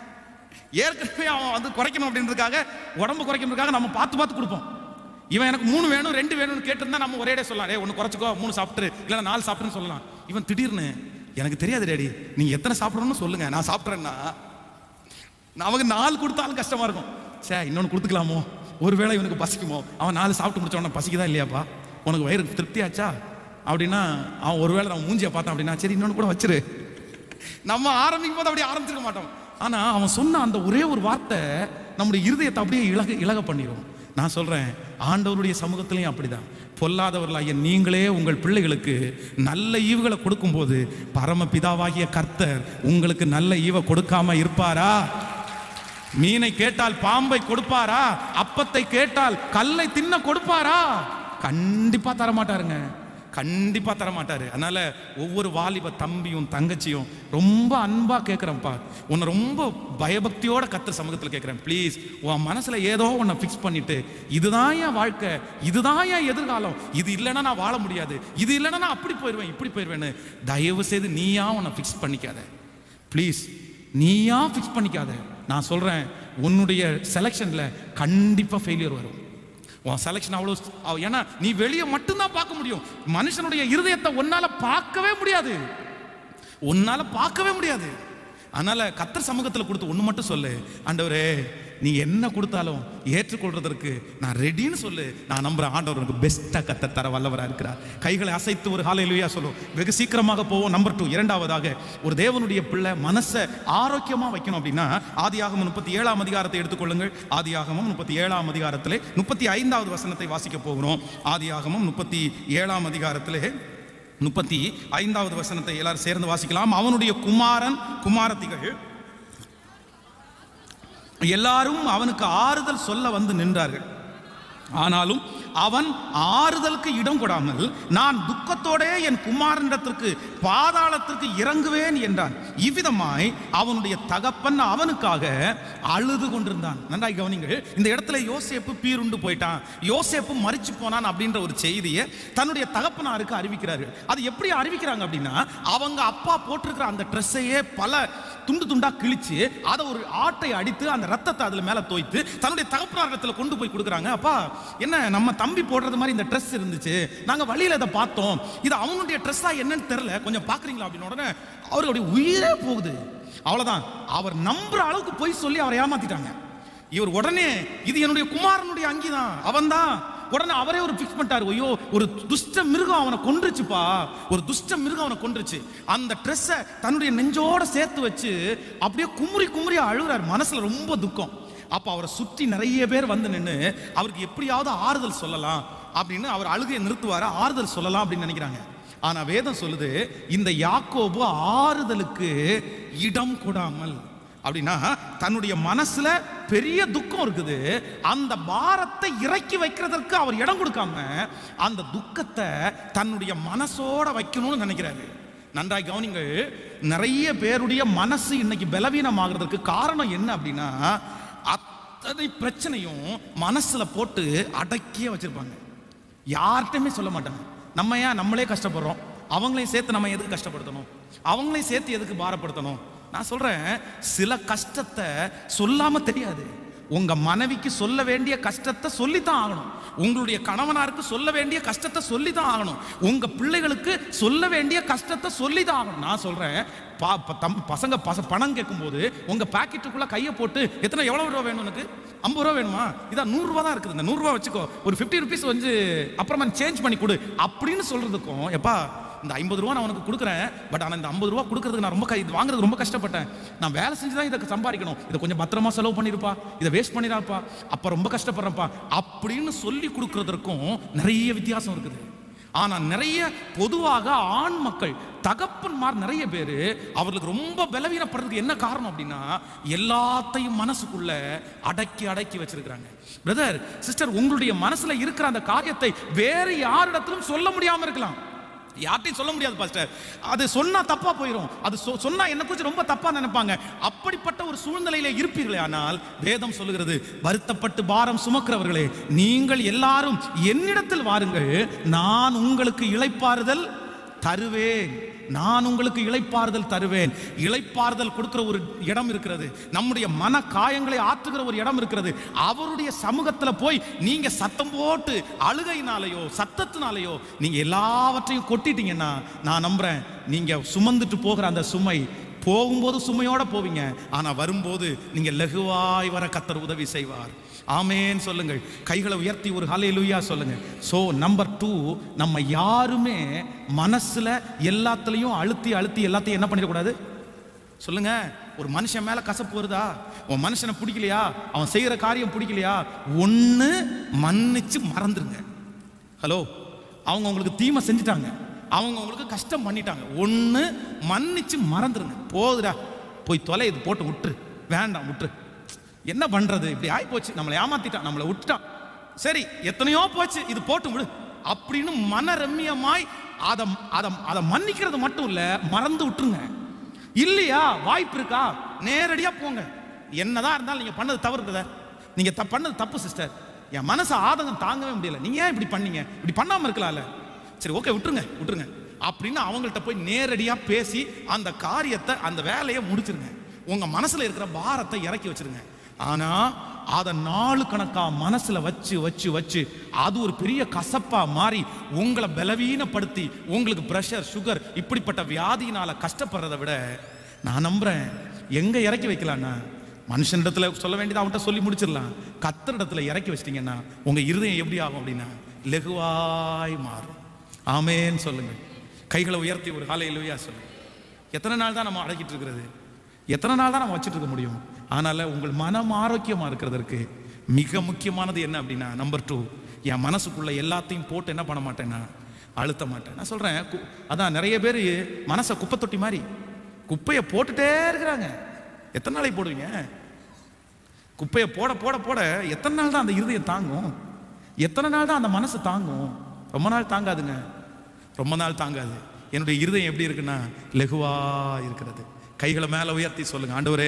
ஏற்கனவே அவன் வந்து குறைக்கணும் அப்படின்றதுக்காக உடம்பு குறைக்கணுன்றதுக்காக நம்ம பார்த்து பார்த்து கொடுப்போம் இவன் எனக்கு மூணு வேணும் ரெண்டு வேணும்னு கேட்டிருந்தா நம்ம ஒரே டே சொல்லலாம் டேய் ஒன்று குறைச்சிக்கோ மூணு சாப்பிட்டு இல்லைன்னா நாலு சாப்பிட்டுன்னு சொல்லலாம் இவன் திடீர்னு எனக்கு தெரியாது டேடி நீங்க எத்தனை சாப்பிடணும்னு சொல்லுங்க நான் சாப்பிட்றேன்னா நமக்கு நாலு கொடுத்தாலும் கஷ்டமா இருக்கும் சே இன்னொன்று கொடுத்துக்கலாமோ ஒருவேளை இவனுக்கு பசிக்குமோ அவன் நாலு சாப்பிட்டு முடிச்ச உடனே பசிக்குதா இல்லையாப்பா உனக்கு வயிறு திருப்தியாச்சா அப்படின்னா அவன் ஒருவேளை நம்ம மூஞ்சியை பார்த்தான் அப்படின்னா சரி இன்னொன்று கூட வச்சிரு நம்ம ஆரம்பிக்கும் போது அப்படியே ஆரம்பிச்சிருக்க மாட்டோம் ஆனா அவன் சொன்ன அந்த ஒரே ஒரு வார்த்தை நம்முடைய இருதயத்தை அப்படியே இலக இலக பண்ணிடும் நான் சொல்றேன் ஆண்டவருடைய சமூகத்திலையும் அப்படிதான் பொல்லாதவர்களாகிய நீங்களே உங்கள் பிள்ளைகளுக்கு நல்ல ஈவுகளை கொடுக்கும்போது பரமபிதாவாகிய கர்த்தர் உங்களுக்கு நல்ல ஈவை கொடுக்காம இருப்பாரா மீனை கேட்டால் பாம்பை கொடுப்பாரா அப்பத்தை கேட்டால் கல்லை தின்ன கொடுப்பாரா கண்டிப்பா தரமாட்டாருங்க கண்டிப்பா தரமாட்டாரு அதனால ஒவ்வொரு வாலிப தம்பியும் தங்கச்சியும் ரொம்ப அன்பா கேட்குறேன்ப்பா உன்னை ரொம்ப பயபக்தியோட கத்துற சமூகத்தில் கேட்குறேன் ப்ளீஸ் உன் மனசுல ஏதோ உன்னை ஃபிக்ஸ் பண்ணிட்டு இதுதான் என் வாழ்க்கை இதுதான் என் எதிர்காலம் இது இல்லைன்னா நான் வாழ முடியாது இது இல்லைன்னா நான் அப்படி போயிடுவேன் இப்படி போயிடுவேன்னு தயவு செய்து நீயா உன்னை ஃபிக்ஸ் பண்ணிக்காத ப்ளீஸ் நீயா ஃபிக்ஸ் பண்ணிக்காத நான் சொல்றேன் உன்னுடைய செலெக்ஷன்ல கண்டிப்பா ஃபெயிலியர் வரும் உன் செலெக்ஷன் அவ்வளோ அவ- ஏன்னா நீ வெளியே மட்டும்தான் பார்க்க முடியும் மனுஷனுடைய இருதயத்தை உன்னால பார்க்கவே முடியாது உன்னால பார்க்கவே முடியாது அதனால கத்தர் சமூகத்தில் கொடுத்து ஒன்று மட்டும் சொல்லு ஆண்டவரே நீ என்ன கொடுத்தாலும் ஏற்றுக்கொள்றதற்கு நான் ரெடின்னு சொல்லு நான் நம்புறேன் ஆண்டவர் எனக்கு பெஸ்ட்டாக கத்த தர வல்லவராக இருக்கிறார் கைகளை அசைத்து ஒரு ஹாலையிலுயா சொல்லும் வெகு சீக்கிரமாக போவோம் நம்பர் டூ இரண்டாவதாக ஒரு தேவனுடைய பிள்ளை மனசை ஆரோக்கியமாக வைக்கணும் அப்படின்னா ஆதியாகமம் முப்பத்தி ஏழாம் அதிகாரத்தை எடுத்துக்கொள்ளுங்கள் ஆதியாகமம் முப்பத்தி ஏழாம் அதிகாரத்திலே முப்பத்தி ஐந்தாவது வசனத்தை வாசிக்க போகிறோம் ஆதியாகமம் முப்பத்தி ஏழாம் அதிகாரத்திலே முப்பத்தி ஐந்தாவது வசனத்தை எல்லாரும் சேர்ந்து வாசிக்கலாம் அவனுடைய குமாரன் குமாரத்திகள் எல்லாரும் அவனுக்கு ஆறுதல் சொல்ல வந்து நின்றார்கள் ஆனாலும் அவன் ஆறுதலுக்கு இடம் கொடாமல் நான் துக்கத்தோடே என் குமாரனிடத்திற்கு பாதாளத்திற்கு இறங்குவேன் என்றான் இவ்விதமாய் அவனுடைய தகப்பன் அவனுக்காக அழுது கொண்டிருந்தான் நன்றாய் கவனிங்கள் இந்த இடத்துல யோசேப்பு பீருண்டு போயிட்டான் யோசேப்பு மறிச்சு போனான் அப்படின்ற ஒரு செய்தியை தன்னுடைய தகப்பனாருக்கு அறிவிக்கிறார்கள் அது எப்படி அறிவிக்கிறாங்க அப்படின்னா அவங்க அப்பா போட்டிருக்கிற அந்த ட்ரெஸ்ஸையே பல துண்டு துண்டா கிழிச்சு அதை ஒரு ஆட்டை அடித்து அந்த ரத்தத்தை அதுல மேல தோய்த்து தன்னுடைய தகப்பனாரிடத்துல கொண்டு போய் கொடுக்குறாங்க அப்பா என்ன நம்ம தம்பி போடுறது மாதிரி இந்த ட்ரெஸ் இருந்துச்சு நாங்க வழியில இதை பார்த்தோம் இது அவனுடைய ட்ரெஸ்ஸா என்னன்னு தெரியல கொஞ்சம் பாக்குறீங்களா அப்படின்னு உடனே அவருடைய உயிரே போகுது அவ்வளவுதான் அவர் நம்புற அளவுக்கு போய் சொல்லி அவரை ஏமாத்திட்டாங்க இவர் உடனே இது என்னுடைய குமாரனுடைய அங்கிதான் அவன்தான் உடனே அவரே ஒரு ஃபிக்ஸ் பண்ணிட்டாரு ஐயோ ஒரு துஷ்ட மிருகம் அவனை கொன்றுச்சுப்பா ஒரு துஷ்ட மிருகம் அவனை கொன்றுச்சு அந்த ட்ரெஸ்ஸை தன்னுடைய நெஞ்சோட சேர்த்து வச்சு அப்படியே குமுறி குமுறி அழுகுறாரு மனசுல ரொம்ப துக்கம் அப்ப அவரை சுற்றி நிறைய பேர் வந்து நின்று அவருக்கு எப்படியாவது ஆறுதல் சொல்லலாம் அப்படின்னு அவர் அழுகையை நிறுத்துவாரு ஆறுதல் சொல்லலாம் அப்படின்னு நினைக்கிறாங்க ஆனா வேதம் சொல்லுது இந்த யாக்கோபு ஆறுதலுக்கு இடம் கொடாமல் அப்படின்னா தன்னுடைய மனசுல பெரிய துக்கம் இருக்குது அந்த பாரத்தை இறக்கி வைக்கிறதற்கு அவர் இடம் கொடுக்காம அந்த துக்கத்தை தன்னுடைய மனசோட வைக்கணும்னு நினைக்கிறாரு நன்றாய் கவனிங்கள் நிறைய பேருடைய மனசு இன்னைக்கு பலவீனமாகிறதுக்கு காரணம் என்ன அப்படின்னா அத்தனை பிரச்சனையும் மனசுல போட்டு அடக்கியே வச்சிருப்பாங்க யார்கிட்டயுமே சொல்ல மாட்டாங்க நம்ம ஏன் நம்மளே கஷ்டப்படுறோம் அவங்களையும் சேர்த்து நம்ம எதுக்கு கஷ்டப்படுத்தணும் அவங்களையும் சேர்த்து எதுக்கு பாரப்படுத்தணும் நான் சொல்றேன் சில கஷ்டத்தை சொல்லாம தெரியாது உங்க மனைவிக்கு சொல்ல வேண்டிய கஷ்டத்தை சொல்லித்தான் ஆகணும் உங்களுடைய கணவனாருக்கு சொல்ல வேண்டிய கஷ்டத்தை சொல்லித்தான் ஆகணும் உங்க பிள்ளைகளுக்கு சொல்ல வேண்டிய கஷ்டத்தை சொல்லித்தான் ஆகணும் நான் சொல்றேன் பா- ப- தம் பசங்க பச பணம் கேட்கும்போது உங்க பாக்கெட்டுக்குள்ள கையை போட்டு எத்தனை எவ்வளவு ரூபா வேணும் உனக்கு ஐம்பது ரூபா வேணுமா இதான் நூறு ரூபா தான் இருக்குது இந்த நூறு ரூபா வச்சுக்கோ ஒரு ஃபிஃப்டி ருபீஸ் வந்து அப்புறமா சேஞ்ச் பண்ணி கொடு அப்படின்னு சொல்றதுக்கும் எப்பா இந்த ஐம்பது ரூபா நான் உனக்கு கொடுக்குறேன் பட் ஆனால் இந்த ஐம்பது ரூபா கொடுக்கறதுக்கு நான் ரொம்ப க- இது வாங்குறது ரொம்ப கஷ்டப்பட்டேன் நான் வேலை செஞ்சு தான் இதை சம்பாதிக்கணும் இதை கொஞ்சம் பத்திரமா செலவு பண்ணிருப்பா இதை வேஸ்ட் பண்ணிடாப்பா அப்ப ரொம்ப கஷ்டப்படுறப்பா அப்படின்னு சொல்லி கொடுக்கறதற்கும் நிறைய வித்தியாசம் இருக்குது ஆனா நிறைய பொதுவாக ஆண் மக்கள் தகப்பன்மார் நிறைய பேர் அவர்களுக்கு ரொம்ப பலவீனப்படுறதுக்கு என்ன காரணம் அப்படின்னா எல்லாத்தையும் மனசுக்குள்ள அடக்கி அடக்கி வச்சிருக்கிறாங்க பிரதர் சிஸ்டர் உங்களுடைய மனசுல இருக்கிற அந்த காரியத்தை வேறு யாரிடத்திலும் சொல்ல முடியாம இருக்கலாம் யார்ட்டையும் சொல்ல முடியாது பாஸ்டர் அது சொன்னா தப்பா போயிடும் அது சொ- சொன்னா என்ன குறித்து ரொம்ப தப்பா நினைப்பாங்க அப்படிப்பட்ட ஒரு சூழ்நிலையில இருப்பீர்களே ஆனால் வேதம் சொல்லுகிறது வருத்தப்பட்டு பாரம் சுமக்கிறவர்களே நீங்கள் எல்லாரும் என்னிடத்தில் வாருங்கள் நான் உங்களுக்கு இளைப்பாறுதல் தருவேன் நான் உங்களுக்கு இளைப்பாறுதல் தருவேன் இளைப்பாறுதல் கொடுக்கிற ஒரு இடம் இருக்கிறது நம்முடைய மன காயங்களை ஆற்றுகிற ஒரு இடம் இருக்கிறது அவருடைய சமூகத்துல போய் நீங்க சத்தம் போட்டு அழுகையினாலேயோ சத்தத்தினாலேயோ நீங்க எல்லாவற்றையும் கொட்டிட்டீங்கன்னா நான் நம்புறேன் நீங்க சுமந்துட்டு போகிற அந்த சுமை போகும்போது சுமையோட போவீங்க ஆனா வரும்போது நீங்க லகுவாய் வர கத்தர் உதவி செய்வார் ஆமேன் சொல்லுங்கள் கைகளை உயர்த்தி ஒரு ஹalleluya சொல்லுங்க சோ நம்பர் டூ நம்ம யாருமே மனசுல எல்லாத்துலயும் அழுத்தி அழுத்தி எல்லாத்தையும் என்ன பண்ணிடக்கூடாது சொல்லுங்க ஒரு மனுஷன் மேல கசப்பு வருதா உன் மனுஷனை பிடிக்கலையா அவன் செய்யற காரியம் பிடிக்கலையா ஒண்ணு மன்னிச்சு மறந்துருங்க ஹலோ அவங்க உங்களுக்கு தீமை செஞ்சுட்டாங்க அவங்க உங்களுக்கு கஷ்டம் பண்ணிட்டாங்க ஒண்ணு மன்னிச்சு மறந்துருங்க போதுடா போய் தொலை இது போட்டு விட்டுரு வேண்டாம் விட்டுரு என்ன பண்றது இப்படி ஆகி போச்சு நம்மளை ஏமாத்திட்டான் நம்மளை விட்டுட்டான் சரி எத்தனையோ போச்சு இது போட்டு விடு அப்படின்னு மனரம்யமாய் அதை அதை அதை மன்னிக்கிறது மட்டும் இல்ல மறந்து விட்டுருங்க இல்லையா வாய்ப்பு இருக்கா நேரடியா போங்க என்னதான் இருந்தாலும் நீங்க பண்ணது தவறு இருக்குதா நீங்க த- பண்ணது தப்பு சிஸ்டர் என் மனசு ஆதங்கம் தாங்கவே முடியல நீங்க ஏன் இப்படி பண்ணீங்க இப்படி பண்ணாம இருக்கலாம்ல சரி ஓகே விட்டுருங்க விட்டுருங்க அப்படின்னு அவங்கள்ட்ட போய் நேரடியா பேசி அந்த காரியத்தை அந்த வேலையை முடிச்சிருங்க உங்க மனசுல இருக்கிற பாரத்தை இறக்கி வச்சிருங்க ஆனா அதை நாலு கணக்கா மனசுல வச்சு வச்சு வச்சு அது ஒரு பெரிய கசப்பா மாறி உங்களை பலவீனப்படுத்தி உங்களுக்கு பிரஷர் சுகர் இப்படிப்பட்ட வியாதியினால கஷ்டப்படுறதை விட நான் நம்புறேன் எங்க இறக்கி வைக்கலாம்னா மனுஷனிடத்துல சொல்ல வேண்டியது அவன்கிட்ட சொல்லி முடிச்சிடலாம் கத்தரிடத்துல இறக்கி வச்சிட்டீங்கன்னா உங்க இருதயம் எப்படி ஆகும் அப்படின்னா லெகுவாய் மாறும் ஆமேன்னு சொல்லுங்க கைகளை உயர்த்தி ஒரு காலை இழுவையா சொல்லுங்க எத்தனை நாள் தான் நம்ம அடக்கிட்டு இருக்கிறது எத்தனை நாள் தான் நம்ம வச்சுட்டு இருக்க முடியும் ஆனால உங்கள் மனம் ஆரோக்கியமா இருக்கிறதற்கு மிக முக்கியமானது என்ன அப்படின்னா நம்பர் டூ என் மனசுக்குள்ள எல்லாத்தையும் போட்டு என்ன பண்ண மாட்டேன்னா அழுத்த மாட்டேன் நான் சொல்றேன் கு- அதான் நிறைய பேர் மனசை குப்பை தொட்டி மாதிரி குப்பையை போட்டுட்டே இருக்கிறாங்க எத்தனை நாளைக்கு போடுவீங்க குப்பையை போட போட போட எத்தனை நாள் தான் அந்த இருதயம் தாங்கும் எத்தனை நாள் தான் அந்த மனசு தாங்கும் ரொம்ப நாள் தாங்காதுங்க ரொம்ப நாள் தாங்காது என்னுடைய இருதயம் எப்படி இருக்குன்னா லெகுவா இருக்கிறது கைகளை மேல உயர்த்தி சொல்லுங்க ஆண்டவரே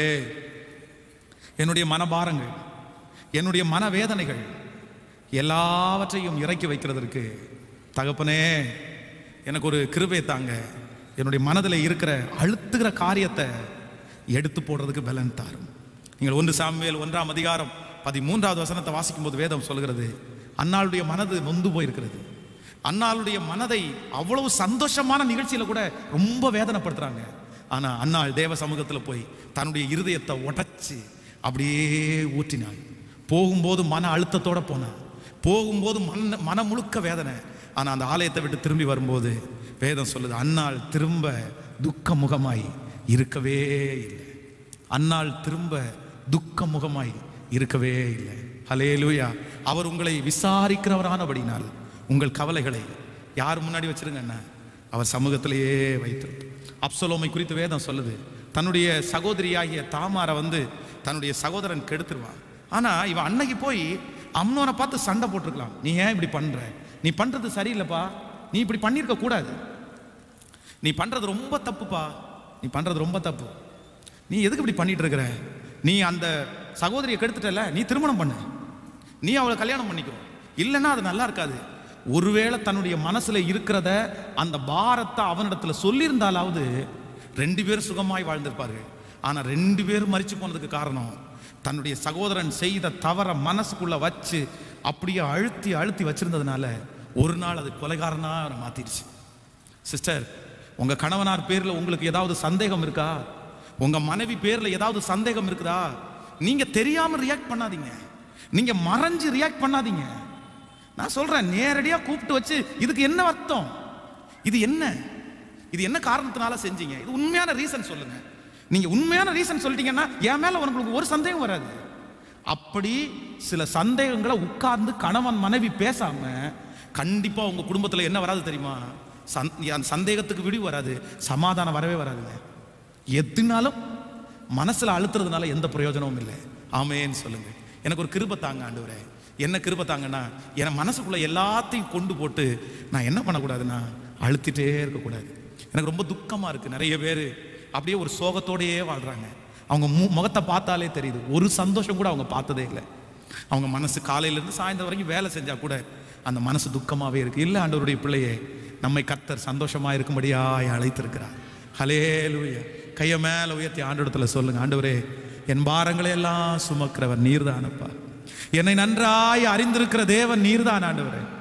என்னுடைய மனபாரங்கள் என்னுடைய மனவேதனைகள் எல்லாவற்றையும் இறக்கி வைக்கிறதற்கு தகப்பனே எனக்கு ஒரு கிருபை தாங்க என்னுடைய மனதில் இருக்கிற அழுத்துகிற காரியத்தை எடுத்து போடுறதுக்கு பலன் தாரும் நீங்கள் ஒன்று சாமுவேல் ஒன்றாம் அதிகாரம் பதிமூன்றாவது வசனத்தை வாசிக்கும் போது வேதம் சொல்கிறது அன்னாளுடைய மனது நொந்து போயிருக்கிறது அன்னாளுடைய மனதை அவ்வளவு சந்தோஷமான நிகழ்ச்சியில கூட ரொம்ப வேதனைப்படுத்துறாங்க ஆனா அன்னாள் தேவ சமூகத்துல போய் தன்னுடைய இருதயத்தை உடைச்சு அப்படியே ஊற்றினாள் போகும்போது மன அழுத்தத்தோட போனாள் போகும்போது மன மன முழுக்க வேதனை ஆனா அந்த ஆலயத்தை விட்டு திரும்பி வரும்போது வேதம் சொல்லுது அன்னாள் திரும்ப துக்க முகமாய் இருக்கவே இல்லை அன்னாள் திரும்ப துக்க முகமாய் இருக்கவே இல்லை ஹலேலூயா அவர் உங்களை விசாரிக்கிறவரானபடினால் உங்கள் கவலைகளை யார் முன்னாடி வச்சிருங்க என்ன அவர் சமூகத்திலேயே வைத்து அப்சலோமை குறித்து வேதம் சொல்லுது தன்னுடைய சகோதரியாகிய தாமாரை வந்து தன்னுடைய சகோதரன் கெடுத்துருவான் ஆனா இவன் அன்னைக்கு போய் அம்னோனை பார்த்து சண்டை போட்டிருக்கலாம் நீ ஏன் இப்படி பண்ற நீ பண்றது சரியில்லைப்பா நீ இப்படி பண்ணியிருக்க கூடாது நீ பண்றது ரொம்ப தப்புப்பா நீ பண்றது ரொம்ப தப்பு நீ எதுக்கு இப்படி பண்ணிட்டு இருக்கிற நீ அந்த சகோதரியை கெடுத்துட்டல நீ திருமணம் பண்ணு நீ அவளை கல்யாணம் பண்ணிக்கோ இல்லைன்னா அது நல்லா இருக்காது ஒருவேளை தன்னுடைய மனசுல இருக்கிறத அந்த பாரத்தை அவனிடத்துல சொல்லியிருந்தாலாவது ரெண்டு பேரும் சுகமாய் வாழ்ந்திருப்பார்கள் ஆனா ரெண்டு பேரும் மரிச்சு போனதுக்கு காரணம் தன்னுடைய சகோதரன் செய்த தவற மனசுக்குள்ள வச்சு அப்படியே அழுத்தி அழுத்தி வச்சிருந்ததுனால ஒரு நாள் அது கொலைகாரனா அவனை மாத்திருச்சு சிஸ்டர் உங்க கணவனார் பேர்ல உங்களுக்கு ஏதாவது சந்தேகம் இருக்கா உங்க மனைவி பேர்ல ஏதாவது சந்தேகம் இருக்குதா நீங்க தெரியாம ரியாக்ட் பண்ணாதீங்க நீங்க மறைஞ்சு ரியாக்ட் பண்ணாதீங்க நான் சொல்றேன் நேரடியா கூப்பிட்டு வச்சு இதுக்கு என்ன அர்த்தம் இது என்ன இது என்ன காரணத்தினால செஞ்சீங்க இது உண்மையான ரீசன் சொல்லுங்க நீங்க உண்மையான ரீசன் சொல்லிட்டீங்கன்னா என் மேல உங்களுக்கு ஒரு சந்தேகம் வராது அப்படி சில சந்தேகங்களை உட்கார்ந்து கணவன் மனைவி பேசாம கண்டிப்பா உங்க குடும்பத்துல என்ன வராது தெரியுமா சந் அந்த சந்தேகத்துக்கு விடிவு வராது சமாதானம் வரவே வராதுங்க எதுனாலும் மனசுல அழுத்துறதுனால எந்த பிரயோஜனமும் இல்லை ஆமேன்னு சொல்லுங்க எனக்கு ஒரு கிருபை தாங்க ஆண்டவரே என்ன கிருபை தாங்கன்னா என் மனசுக்குள்ள எல்லாத்தையும் கொண்டு போட்டு நான் என்ன பண்ணக்கூடாதுன்னா அழுத்திட்டே இருக்கக்கூடாது எனக்கு ரொம்ப துக்கமா இருக்கு நிறைய பேர் அப்படியே ஒரு சோகத்தோடயே வாழ்றாங்க அவங்க மு முகத்தை பார்த்தாலே தெரியுது ஒரு சந்தோஷம் கூட அவங்க பார்த்ததே இல்லை அவங்க மனசு காலையிலேருந்து சாயந்தரம் வரைக்கும் வேலை செஞ்சா கூட அந்த மனசு துக்கமாவே இருக்கு இல்லை ஆண்டவருடைய பிள்ளையே நம்மை கர்த்தர் சந்தோஷமா இருக்கும்படியாய் அழைத்திருக்கிறார் ஹலேலூயா கையை மேல உயர்த்தி ஆண்டவரத்துல சொல்லுங்க ஆண்டவரே என் பாரங்களை எல்லாம் சுமக்கிறவர் நீர்தானப்பா என்னை நன்றாய் அறிந்திருக்கிற தேவன் நீர்தான் ஆண்டவரே